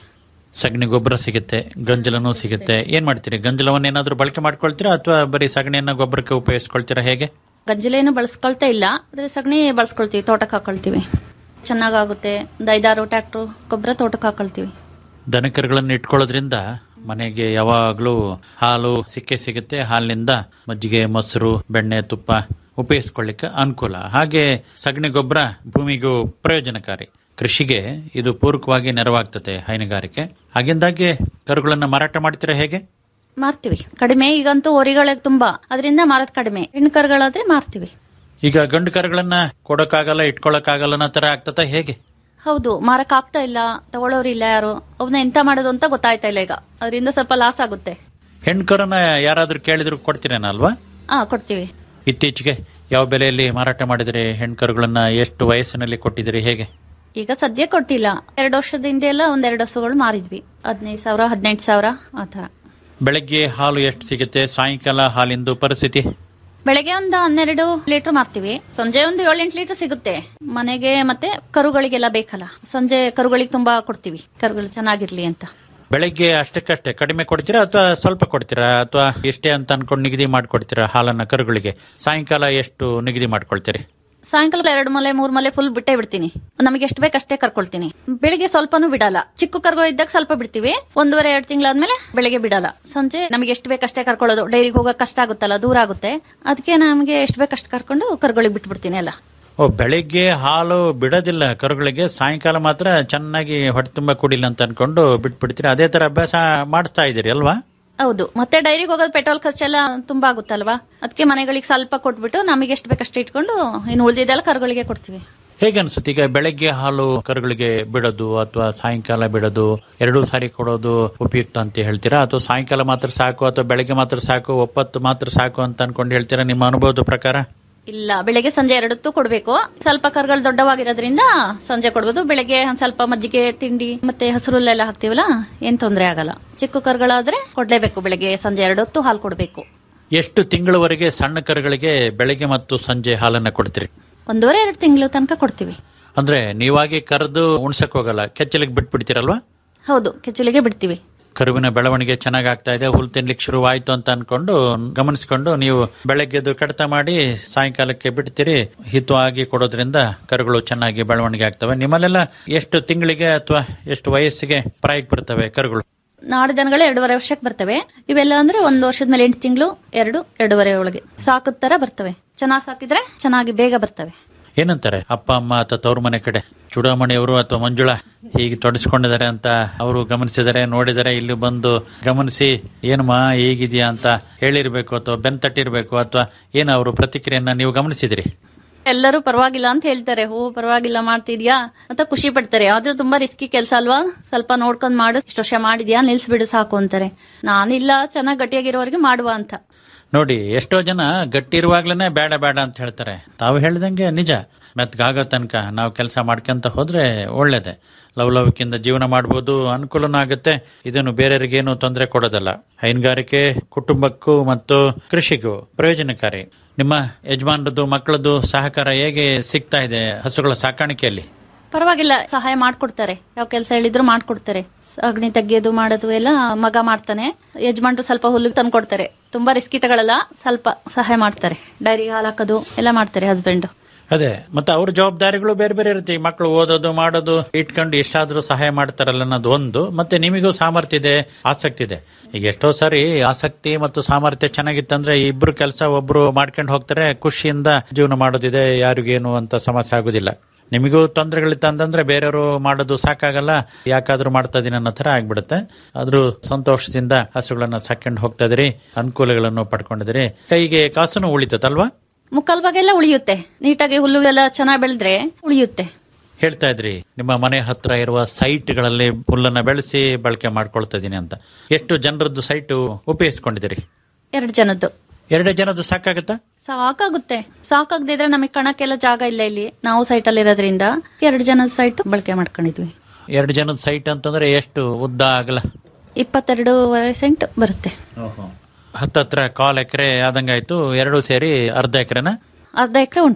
ಸಗಣಿ ಗೊಬ್ಬರ ಸಿಗುತ್ತೆ ಗಂಜಲನೂ ಸಿಗುತ್ತೆ ಏನ್ ಮಾಡ್ತೀರಿ ಗಂಜಲವನ್ನ ಏನಾದ್ರೂ ಬಳಕೆ ಮಾಡ್ಕೊಳ್ತೀರಾ ಅಥವಾ ಬರೀ ಸಗಣಿಯನ್ನ ಗೊಬ್ಬರಕ್ಕೆ ಉಪಯೋಗಿಸ್ಕೊಳ್ತೀರಾ ಹೇಗೆ ಗಂಜಲೇನು ಬಳಸ್ಕೊಳ್ತಾ ಇಲ್ಲ ಆದ್ರೆ ಸಗಣಿ ಬಳಸ್ಕೊಳ್ತೀವಿ ತೋಟಕ್ಕೆ ಹಾಕೊಳ್ತೀವಿ ಚೆನ್ನಾಗಾಗುತ್ತೆ ಒಂದು ಐದಾರು ಟ್ರ್ಯಾಕ್ಟ್ರು ಗೊಬ್ಬರ ತೋಟಕ್ಕೆ ಹಾಕೊಳ್ತೀವಿ ದನಕರುಗಳನ್ನು ಇಟ್ಕೊಳ್ಳೋದ್ರಿಂದ ಮನೆಗೆ ಯಾವಾಗ್ಲೂ ಹಾಲು ಸಿಕ್ಕೇ ಸಿಗುತ್ತೆ ಹಾಲಿನಿಂದ ಮಜ್ಜಿಗೆ ಮೊಸರು ಬೆಣ್ಣೆ ತುಪ್ಪ ಉಪಯೋಗಿಸ್ಕೊಳ್ಳಿಕ್ಕೆ ಅನುಕೂಲ ಹಾಗೆ ಸಗಣಿ ಗೊಬ್ಬರ ಭೂಮಿಗೂ ಪ್ರಯೋಜನಕಾರಿ ಕೃಷಿಗೆ ಇದು ಪೂರಕವಾಗಿ ನೆರವಾಗ್ತದೆ ಹೈನುಗಾರಿಕೆ ಹಾಗಿಂದಾಗೆ ಕರುಗಳನ್ನ ಮಾರಾಟ ಮಾಡ್ತೀರಾ ಹೇಗೆ ಮಾರ್ತೀವಿ ಕಡಿಮೆ ಈಗಂತೂ ಹೊರಿಗಳಿಗೆ ತುಂಬಾ ಅದರಿಂದ ಮಾರೋದ್ ಕಡಿಮೆ ಹೆಣ್ಣು ಕರುಗಳಾದ್ರೆ ಮಾರ್ತೀವಿ ಈಗ ಗಂಡು ಕರುಗಳನ್ನ ಕೊಡೋಕ್ಕಾಗಲ್ಲ ಇಟ್ಕೊಳಕ್ಕಾಗಲ್ಲ ಅನ್ನೋ ತರ ಆಗ್ತದ ಹೇಗೆ ಹೌದು ಮಾರಕ್ ಆಗ್ತಾ ಇಲ್ಲ ತಗೊಳ್ಳೋರು ಇಲ್ಲ ಯಾರು ಅವನ್ನ ಎಂತ ಮಾಡೋದು ಅಂತ ಗೊತ್ತಾಯ್ತಾ ಇಲ್ಲ ಈಗ ಅದರಿಂದ ಸ್ವಲ್ಪ ಲಾಸ್ ಆಗುತ್ತೆ ಹೆಣ್ಣು ಕರುನ ಯಾರಾದ್ರೂ ಕೇಳಿದ್ರು ಕೊಡ್ತೀರೇನ ಅಲ್ವಾ ಹಾ ಕೊಡ್ತೀವಿ ಇತ್ತೀಚೆಗೆ ಯಾವ ಬೆಲೆಯಲ್ಲಿ ಮಾರಾಟ ಮಾಡಿದಿರಿ ಹೆಣ್ಣು ಕರುಗಳನ್ನ ಎಷ್ಟು ವಯಸ್ಸಿನಲ್ಲಿ ಕೊಟ್ಟಿದ್ದೀರಿ ಹೇಗೆ ಈಗ ಸದ್ಯ ಕೊಟ್ಟಿಲ್ಲ ಎರಡು ವರ್ಷದ ಹಿಂದೆ ಎಲ್ಲ ಒಂದ್ ಎರಡು ಹಸುಗಳು ಮಾರಿದ್ವಿ ಹದಿನೈದು ಸಾವಿರ ಹದಿನೆಂಟು ಸಾವಿರ ಆ ತರ ಬೆಳಗ್ಗೆ ಹಾಲು ಎಷ್ಟು ಸಿಗುತ್ತೆ ಸಾಯಂಕಾಲ ಹಾಲಿಂದು ಪರಿಸ್ಥಿತಿ ಬೆಳಗ್ಗೆ ಒಂದು ಹನ್ನೆರಡು ಲೀಟರ್ ಮಾರ್ತೀವಿ ಸಂಜೆ ಒಂದು ಏಳೆಂಟು ಲೀಟರ್ ಸಿಗುತ್ತೆ ಮನೆಗೆ ಮತ್ತೆ ಕರುಗಳಿಗೆಲ್ಲ ಬೇಕಲ್ಲ ಸಂಜೆ ಕರುಗಳಿಗೆ ತುಂಬಾ ಕೊಡ್ತೀವಿ ಕರುಗಳು ಚೆನ್ನಾಗಿರ್ಲಿ ಅಂತ ಬೆಳಗ್ಗೆ ಅಷ್ಟಕ್ಕಷ್ಟೇ ಕಡಿಮೆ ಕೊಡ್ತೀರಾ ಅಥವಾ ಸ್ವಲ್ಪ ಕೊಡ್ತೀರಾ ಅಥವಾ ಎಷ್ಟೇ ಅಂತ ಅನ್ಕೊಂಡು ನಿಗದಿ ಮಾಡ್ಕೊಡ್ತೀರಾ ಹಾಲನ್ನ ಕರುಗಳಿಗೆ ಸಾಯಂಕಾಲ ಎಷ್ಟು ನಿಗದಿ ಮಾಡ್ಕೊಳ್ತೀರಿ ಸಾಯಂಕಾಲ ಎರಡು ಮಲೆ ಮೂರ್ ಮಲೆ ಫುಲ್ ಬಿಟ್ಟೇ ಬಿಡ್ತೀನಿ ನಮಗೆ ಎಷ್ಟು ಬೇಕು ಅಷ್ಟೇ ಕರ್ಕೊಳ್ತೀನಿ ಬೆಳಿಗ್ಗೆ ಸ್ವಲ್ಪನೂ ಬಿಡಲ್ಲ ಚಿಕ್ಕ ಕರ್ಗೋ ಇದ್ದಾಗ ಸ್ವಲ್ಪ ಬಿಡ್ತೀವಿ ಒಂದೂವರೆ ಎರಡು ತಿಂಗಳಾದ್ಮೇಲೆ ಬೆಳಿಗ್ಗೆ ಬಿಡಲ್ಲ ಸಂಜೆ ನಮಗೆ ಎಷ್ಟು ಬೇಕು ಅಷ್ಟೇ ಕರ್ಕೊಳ್ಳೋದು ಡೈರಿಗೆ ಹೋಗಕ್ ಕಷ್ಟ ಆಗುತ್ತಲ್ಲ ದೂರ ಆಗುತ್ತೆ ಅದಕ್ಕೆ ನಮಗೆ ಎಷ್ಟು ಬೇಕು ಅಷ್ಟು ಕರ್ಕೊಂಡು ಕರ್ಗಳಿಗೆ ಬಿಟ್ಬಿಡ್ತೀನಿ ಎಲ್ಲ ಓ ಬೆಳಿಗ್ಗೆ ಹಾಲು ಬಿಡೋದಿಲ್ಲ ಕರುಗಳಿಗೆ ಸಾಯಂಕಾಲ ಮಾತ್ರ ಚೆನ್ನಾಗಿ ಹೊಟ್ಟೆ ತುಂಬ ಕುಡಿಲ್ಲ ಅಂತ ಅನ್ಕೊಂಡು ಬಿಟ್ಬಿಡ್ತೀರಿ ಅದೇ ತರ ಅಭ್ಯಾಸ ಮಾಡ್ತಾ ಇದ್ದೀರಿ ಅಲ್ವಾ ಹೌದು ಮತ್ತೆ ಡೈರಿಗೆ ಹೋಗೋದು ಪೆಟ್ರೋಲ್ ಖರ್ಚೆಲ್ಲ ತುಂಬಾ ಆಗುತ್ತಲ್ವಾ ಅದಕ್ಕೆ ಮನೆಗಳಿಗೆ ಸ್ವಲ್ಪ ಕೊಟ್ಬಿಟ್ಟು ನಮಗೆ ಎಷ್ಟು ಬೇಕಷ್ಟು ಇಟ್ಕೊಂಡು ಇನ್ನು ಉಳಿದಿದ್ದೆಲ್ಲ ಕರುಗಳಿಗೆ ಕೊಡ್ತೀವಿ ಹೇಗೆ ಅನ್ಸುತ್ತೆ ಈಗ ಬೆಳಗ್ಗೆ ಹಾಲು ಕರುಗಳಿಗೆ ಬಿಡೋದು ಅಥವಾ ಸಾಯಂಕಾಲ ಬಿಡೋದು ಎರಡೂ ಸಾರಿ ಕೊಡೋದು ಉಪಯುಕ್ತ ಅಂತ ಹೇಳ್ತೀರಾ ಅಥವಾ ಸಾಯಂಕಾಲ ಮಾತ್ರ ಸಾಕು ಅಥವಾ ಬೆಳಗ್ಗೆ ಮಾತ್ರ ಸಾಕು ಒಪ್ಪತ್ತು ಮಾತ್ರ ಸಾಕು ಅಂತ ಅನ್ಕೊಂಡು ಹೇಳ್ತೀರಾ ನಿಮ್ಮ ಅನುಭವದ ಪ್ರಕಾರ ಇಲ್ಲ ಬೆಳಗ್ಗೆ ಸಂಜೆ ಎರಡತ್ತು ಕೊಡ್ಬೇಕು ಸ್ವಲ್ಪ ಕರುಗಳು ದೊಡ್ಡವಾಗಿರೋದ್ರಿಂದ ಸಂಜೆ ಕೊಡ್ಬೋದು ಬೆಳಗ್ಗೆ ಒಂದ್ ಸ್ವಲ್ಪ ಮಜ್ಜಿಗೆ ತಿಂಡಿ ಮತ್ತೆ ಹಸಿರುಲ್ಲೆಲ್ಲ ಹಾಕ್ತಿವಲ್ಲ ಏನ್ ತೊಂದರೆ ಆಗಲ್ಲ ಚಿಕ್ಕ ಕರುಗಳಾದ್ರೆ ಕೊಡ್ಲೇಬೇಕು ಬೆಳಗ್ಗೆ ಸಂಜೆ ಎರಡೊತ್ತು ಹಾಲು ಕೊಡ್ಬೇಕು ಎಷ್ಟು ತಿಂಗಳವರೆಗೆ ಸಣ್ಣ ಕರುಗಳಿಗೆ ಬೆಳಗ್ಗೆ ಮತ್ತು ಸಂಜೆ ಹಾಲನ್ನ ಕೊಡ್ತೀರಿ ಒಂದೂವರೆ ಎರಡು ತಿಂಗಳು ತನಕ ಕೊಡ್ತೀವಿ ಅಂದ್ರೆ ನೀವಾಗಿ ಕರೆದು ಉಣ್ಸಕ್ ಹೋಗಲ್ಲ ಕೆಚ್ಚಲಿಗೆ ಬಿಟ್ಬಿಡ್ತೀರಲ್ವಾ ಹೌದು ಕೆಚ್ಚಲಿಗೆ ಬಿಡ್ತೀವಿ ಕರುವಿನ ಬೆಳವಣಿಗೆ ಚೆನ್ನಾಗ್ ಆಗ್ತಾ ಇದೆ ಹುಲ್ ತಿನ್ಲಿಕ್ಕೆ ಶುರುವಾಯ್ತು ಅಂತ ಅನ್ಕೊಂಡು ಗಮನಿಸಿಕೊಂಡು ನೀವು ಬೆಳಗ್ಗೆದು ಕಡಿತ ಮಾಡಿ ಸಾಯಂಕಾಲಕ್ಕೆ ಬಿಡ್ತೀರಿ ಹಿತವಾಗಿ ಕೊಡೋದ್ರಿಂದ ಕರುಗಳು ಚೆನ್ನಾಗಿ ಬೆಳವಣಿಗೆ ಆಗ್ತವೆ ನಿಮ್ಮಲ್ಲೆಲ್ಲ ಎಷ್ಟು ತಿಂಗಳಿಗೆ ಅಥವಾ ಎಷ್ಟು ವಯಸ್ಸಿಗೆ ಪ್ರಾಯಕ್ಕೆ ಬರ್ತವೆ ಕರುಗಳು ನಾಡು ದನಗಳು ಎರಡೂವರೆ ವರ್ಷಕ್ಕೆ ಬರ್ತವೆ ಇವೆಲ್ಲ ಅಂದ್ರೆ ಒಂದ್ ವರ್ಷದ ಮೇಲೆ ಎಂಟು ತಿಂಗಳು ಎರಡು ಎರಡೂವರೆ ಒಳಗೆ ಸಾಕದ ತರ ಬರ್ತವೆ ಚೆನ್ನಾಗಿ ಸಾಕಿದ್ರೆ ಚೆನ್ನಾಗಿ ಬೇಗ ಬರ್ತವೆ ಏನಂತಾರೆ ಅಪ್ಪ ಅಮ್ಮ ಅಥವಾ ತವ್ರ ಮನೆ ಕಡೆ ಚೂಡಾಮಣಿಯವರು ಅಥವಾ ಮಂಜುಳಾ ಹೀಗೆ ತೊಡಸ್ಕೊಂಡಿದ್ದಾರೆ ಅಂತ ಅವರು ಗಮನಿಸಿದರೆ ನೋಡಿದರೆ ಇಲ್ಲಿ ಬಂದು ಗಮನಿಸಿ ಏನಮ್ಮ ಹೇಗಿದ್ಯಾ ಅಂತ ಹೇಳಿರ್ಬೇಕು ಅಥವಾ ಬೆನ್ ತಟ್ಟಿರ್ಬೇಕು ಅಥವಾ ಏನು ಅವರು ಪ್ರತಿಕ್ರಿಯೆಯನ್ನ ನೀವು ಗಮನಿಸಿದ್ರಿ ಎಲ್ಲರೂ ಪರವಾಗಿಲ್ಲ ಅಂತ ಹೇಳ್ತಾರೆ ಹೋ ಪರವಾಗಿಲ್ಲ ಮಾಡ್ತಿದ್ಯಾ ಅಂತ ಖುಷಿ ಪಡ್ತಾರೆ ಆದ್ರೂ ತುಂಬಾ ರಿಸ್ಕಿ ಕೆಲಸ ಅಲ್ವಾ ಸ್ವಲ್ಪ ನೋಡ್ಕೊಂಡ್ ಮಾಡು ಇಷ್ಟು ವರ್ಷ ಮಾಡಿದ್ಯಾ ನಿಲ್ಸ್ಬಿಡು ಸಾಕು ಅಂತಾರೆ ನಾನಿಲ್ಲ ಚೆನ್ನಾಗಿ ಗಟ್ಟಿಯಾಗಿರೋರಿಗೆ ಮಾಡುವ ಅಂತ ನೋಡಿ ಎಷ್ಟೋ ಜನ ಗಟ್ಟಿ ಇರುವಾಗ್ಲೇನೆ ಬೇಡ ಬೇಡ ಅಂತ ಹೇಳ್ತಾರೆ ತಾವು ಹೇಳ್ದಂಗೆ ನಿಜ ಮೆತ್ಗಾಗೋ ತನಕ ನಾವು ಕೆಲಸ ಮಾಡ್ಕೊಂತ ಹೋದ್ರೆ ಒಳ್ಳೇದೆ ಲವಲವಿಕೆಯಿಂದ ಜೀವನ ಮಾಡ್ಬೋದು ಅನುಕೂಲನೂ ಆಗುತ್ತೆ ಇದನ್ನು ಬೇರೆಯವರಿಗೇನು ತೊಂದರೆ ಕೊಡೋದಲ್ಲ ಹೈನುಗಾರಿಕೆ ಕುಟುಂಬಕ್ಕೂ ಮತ್ತು ಕೃಷಿಗೂ ಪ್ರಯೋಜನಕಾರಿ ನಿಮ್ಮ ಯಜಮಾನರದ್ದು ಮಕ್ಕಳದ್ದು ಸಹಕಾರ ಹೇಗೆ ಸಿಗ್ತಾ ಇದೆ ಹಸುಗಳ ಸಾಕಾಣಿಕೆಯಲ್ಲಿ ಪರವಾಗಿಲ್ಲ ಸಹಾಯ ಮಾಡ್ಕೊಡ್ತಾರೆ ಯಾವ ಕೆಲಸ ಹೇಳಿದ್ರು ಮಾಡ್ಕೊಡ್ತಾರೆ ಅಗ್ನಿ ತೆಗಿಯೋದು ಮಾಡೋದು ಎಲ್ಲ ಮಗ ಮಾಡ್ತಾನೆ ಯಜಮಾನ್ರು ಸ್ವಲ್ಪ ಹುಲ್ಲು ತಂದು ಕೊಡ್ತಾರೆ ತುಂಬಾ ರಿಸ್ಕಿ ತಗೊಳಲ್ಲ ಸ್ವಲ್ಪ ಸಹಾಯ ಮಾಡ್ತಾರೆ ಡೈರಿ ಹಾಲು ಹಾಕೋದು ಎಲ್ಲ ಮಾಡ್ತಾರೆ ಹಸ್ಬೆಂಡ್ ಅದೇ ಮತ್ತೆ ಅವ್ರ ಜವಾಬ್ದಾರಿಗಳು ಬೇರೆ ಬೇರೆ ಇರುತ್ತೆ ಈ ಮಕ್ಕಳು ಓದೋದು ಮಾಡೋದು ಇಟ್ಕೊಂಡು ಎಷ್ಟಾದ್ರೂ ಸಹಾಯ ಮಾಡ್ತಾರಲ್ಲ ಅನ್ನೋದು ಒಂದು ಮತ್ತೆ ನಿಮಗೂ ಸಾಮರ್ಥ್ಯ ಇದೆ ಆಸಕ್ತಿ ಇದೆ ಈಗ ಎಷ್ಟೋ ಸಾರಿ ಆಸಕ್ತಿ ಮತ್ತು ಸಾಮರ್ಥ್ಯ ಚೆನ್ನಾಗಿತ್ತಂದ್ರೆ ಇಬ್ರು ಕೆಲಸ ಒಬ್ರು ಮಾಡ್ಕೊಂಡು ಹೋಗ್ತಾರೆ ಖುಷಿಯಿಂದ ಜೀವನ ಮಾಡೋದಿದೆ ಯಾರಿಗೇನು ಅಂತ ಸಮಸ್ಯೆ ಆಗುದಿಲ್ಲ ನಿಮಗೂ ತೊಂದರೆಗಳಿತ್ತು ಅಂತಂದ್ರೆ ಬೇರೆಯವರು ಮಾಡೋದು ಸಾಕಾಗಲ್ಲ ಯಾಕಾದ್ರೂ ಮಾಡ್ತಾ ಇದೀನಿ ಅನ್ನೋ ತರ ಆಗ್ಬಿಡುತ್ತೆ ಆದ್ರೂ ಸಂತೋಷದಿಂದ ಹಸುಗಳನ್ನ ಸಾಕೊಂಡು ಹೋಗ್ತಾ ಇದೀರಿ ಅನುಕೂಲಗಳನ್ನು ಪಡ್ಕೊಂಡಿದಿರಿ ಕೈಗೆ ಕಾಸುನು ಉಳಿತದಲ್ವಾ ಮುಕ್ಕಾಲ್ ಭಾಗ ಎಲ್ಲ ಉಳಿಯುತ್ತೆ ನೀಟಾಗಿ ಹುಲ್ಲು ಎಲ್ಲ ಚೆನ್ನಾಗಿ ಬೆಳೆದ್ರೆ ಉಳಿಯುತ್ತೆ ಹೇಳ್ತಾ ಇದ್ರಿ ನಿಮ್ಮ ಮನೆ ಹತ್ರ ಇರುವ ಸೈಟ್ಗಳಲ್ಲಿ ಹುಲ್ಲನ್ನ ಬೆಳೆಸಿ ಬಳಕೆ ಮಾಡ್ಕೊಳ್ತಾ ಇದೀನಿ ಅಂತ ಎಷ್ಟು ಜನರದ್ದು ಸೈಟ್ ಉಪಯೋಗಿಸ್ಕೊಂಡಿದ್ದೀರಿ ಎರಡು ಜನದ್ದು ಎರಡೇ ಜನದ್ದು ಸಾಕಾಗತ್ತಾ ಸಾಕಾಗುತ್ತೆ ಸಾಕಾಗದಿದ್ರೆ ನಮಗೆ ಕಣಕ್ಕೆಲ್ಲ ಜಾಗ ಇಲ್ಲ ಇಲ್ಲಿ ನಾವು ಸೈಟ್ ಅಲ್ಲಿ ಇರೋದ್ರಿಂದ ಎರಡು ಜನದ ಸೈಟ್ ಬಳಕೆ ಮಾಡ್ಕೊಂಡಿದ್ವಿ ಎರಡು ಜನದ ಸೈಟ್ ಅಂತಂದ್ರೆ ಎಷ್ಟು ಉದ್ದ ಆಗಲ್ಲ ಇಪ್ಪತ್ತೆರಡೂವರೆ ಸೆಂಟ್ ಬರುತ್ತೆ ಹತ್ತತ್ರ ಕಾಲ್ ಎಕರೆ ಆದಂಗಾಯ್ತು ಎರಡು ಸೇರಿ ಅರ್ಧ ಎಕರೆನ ಅರ್ಧ ಎಕರೆ ಉಂಟು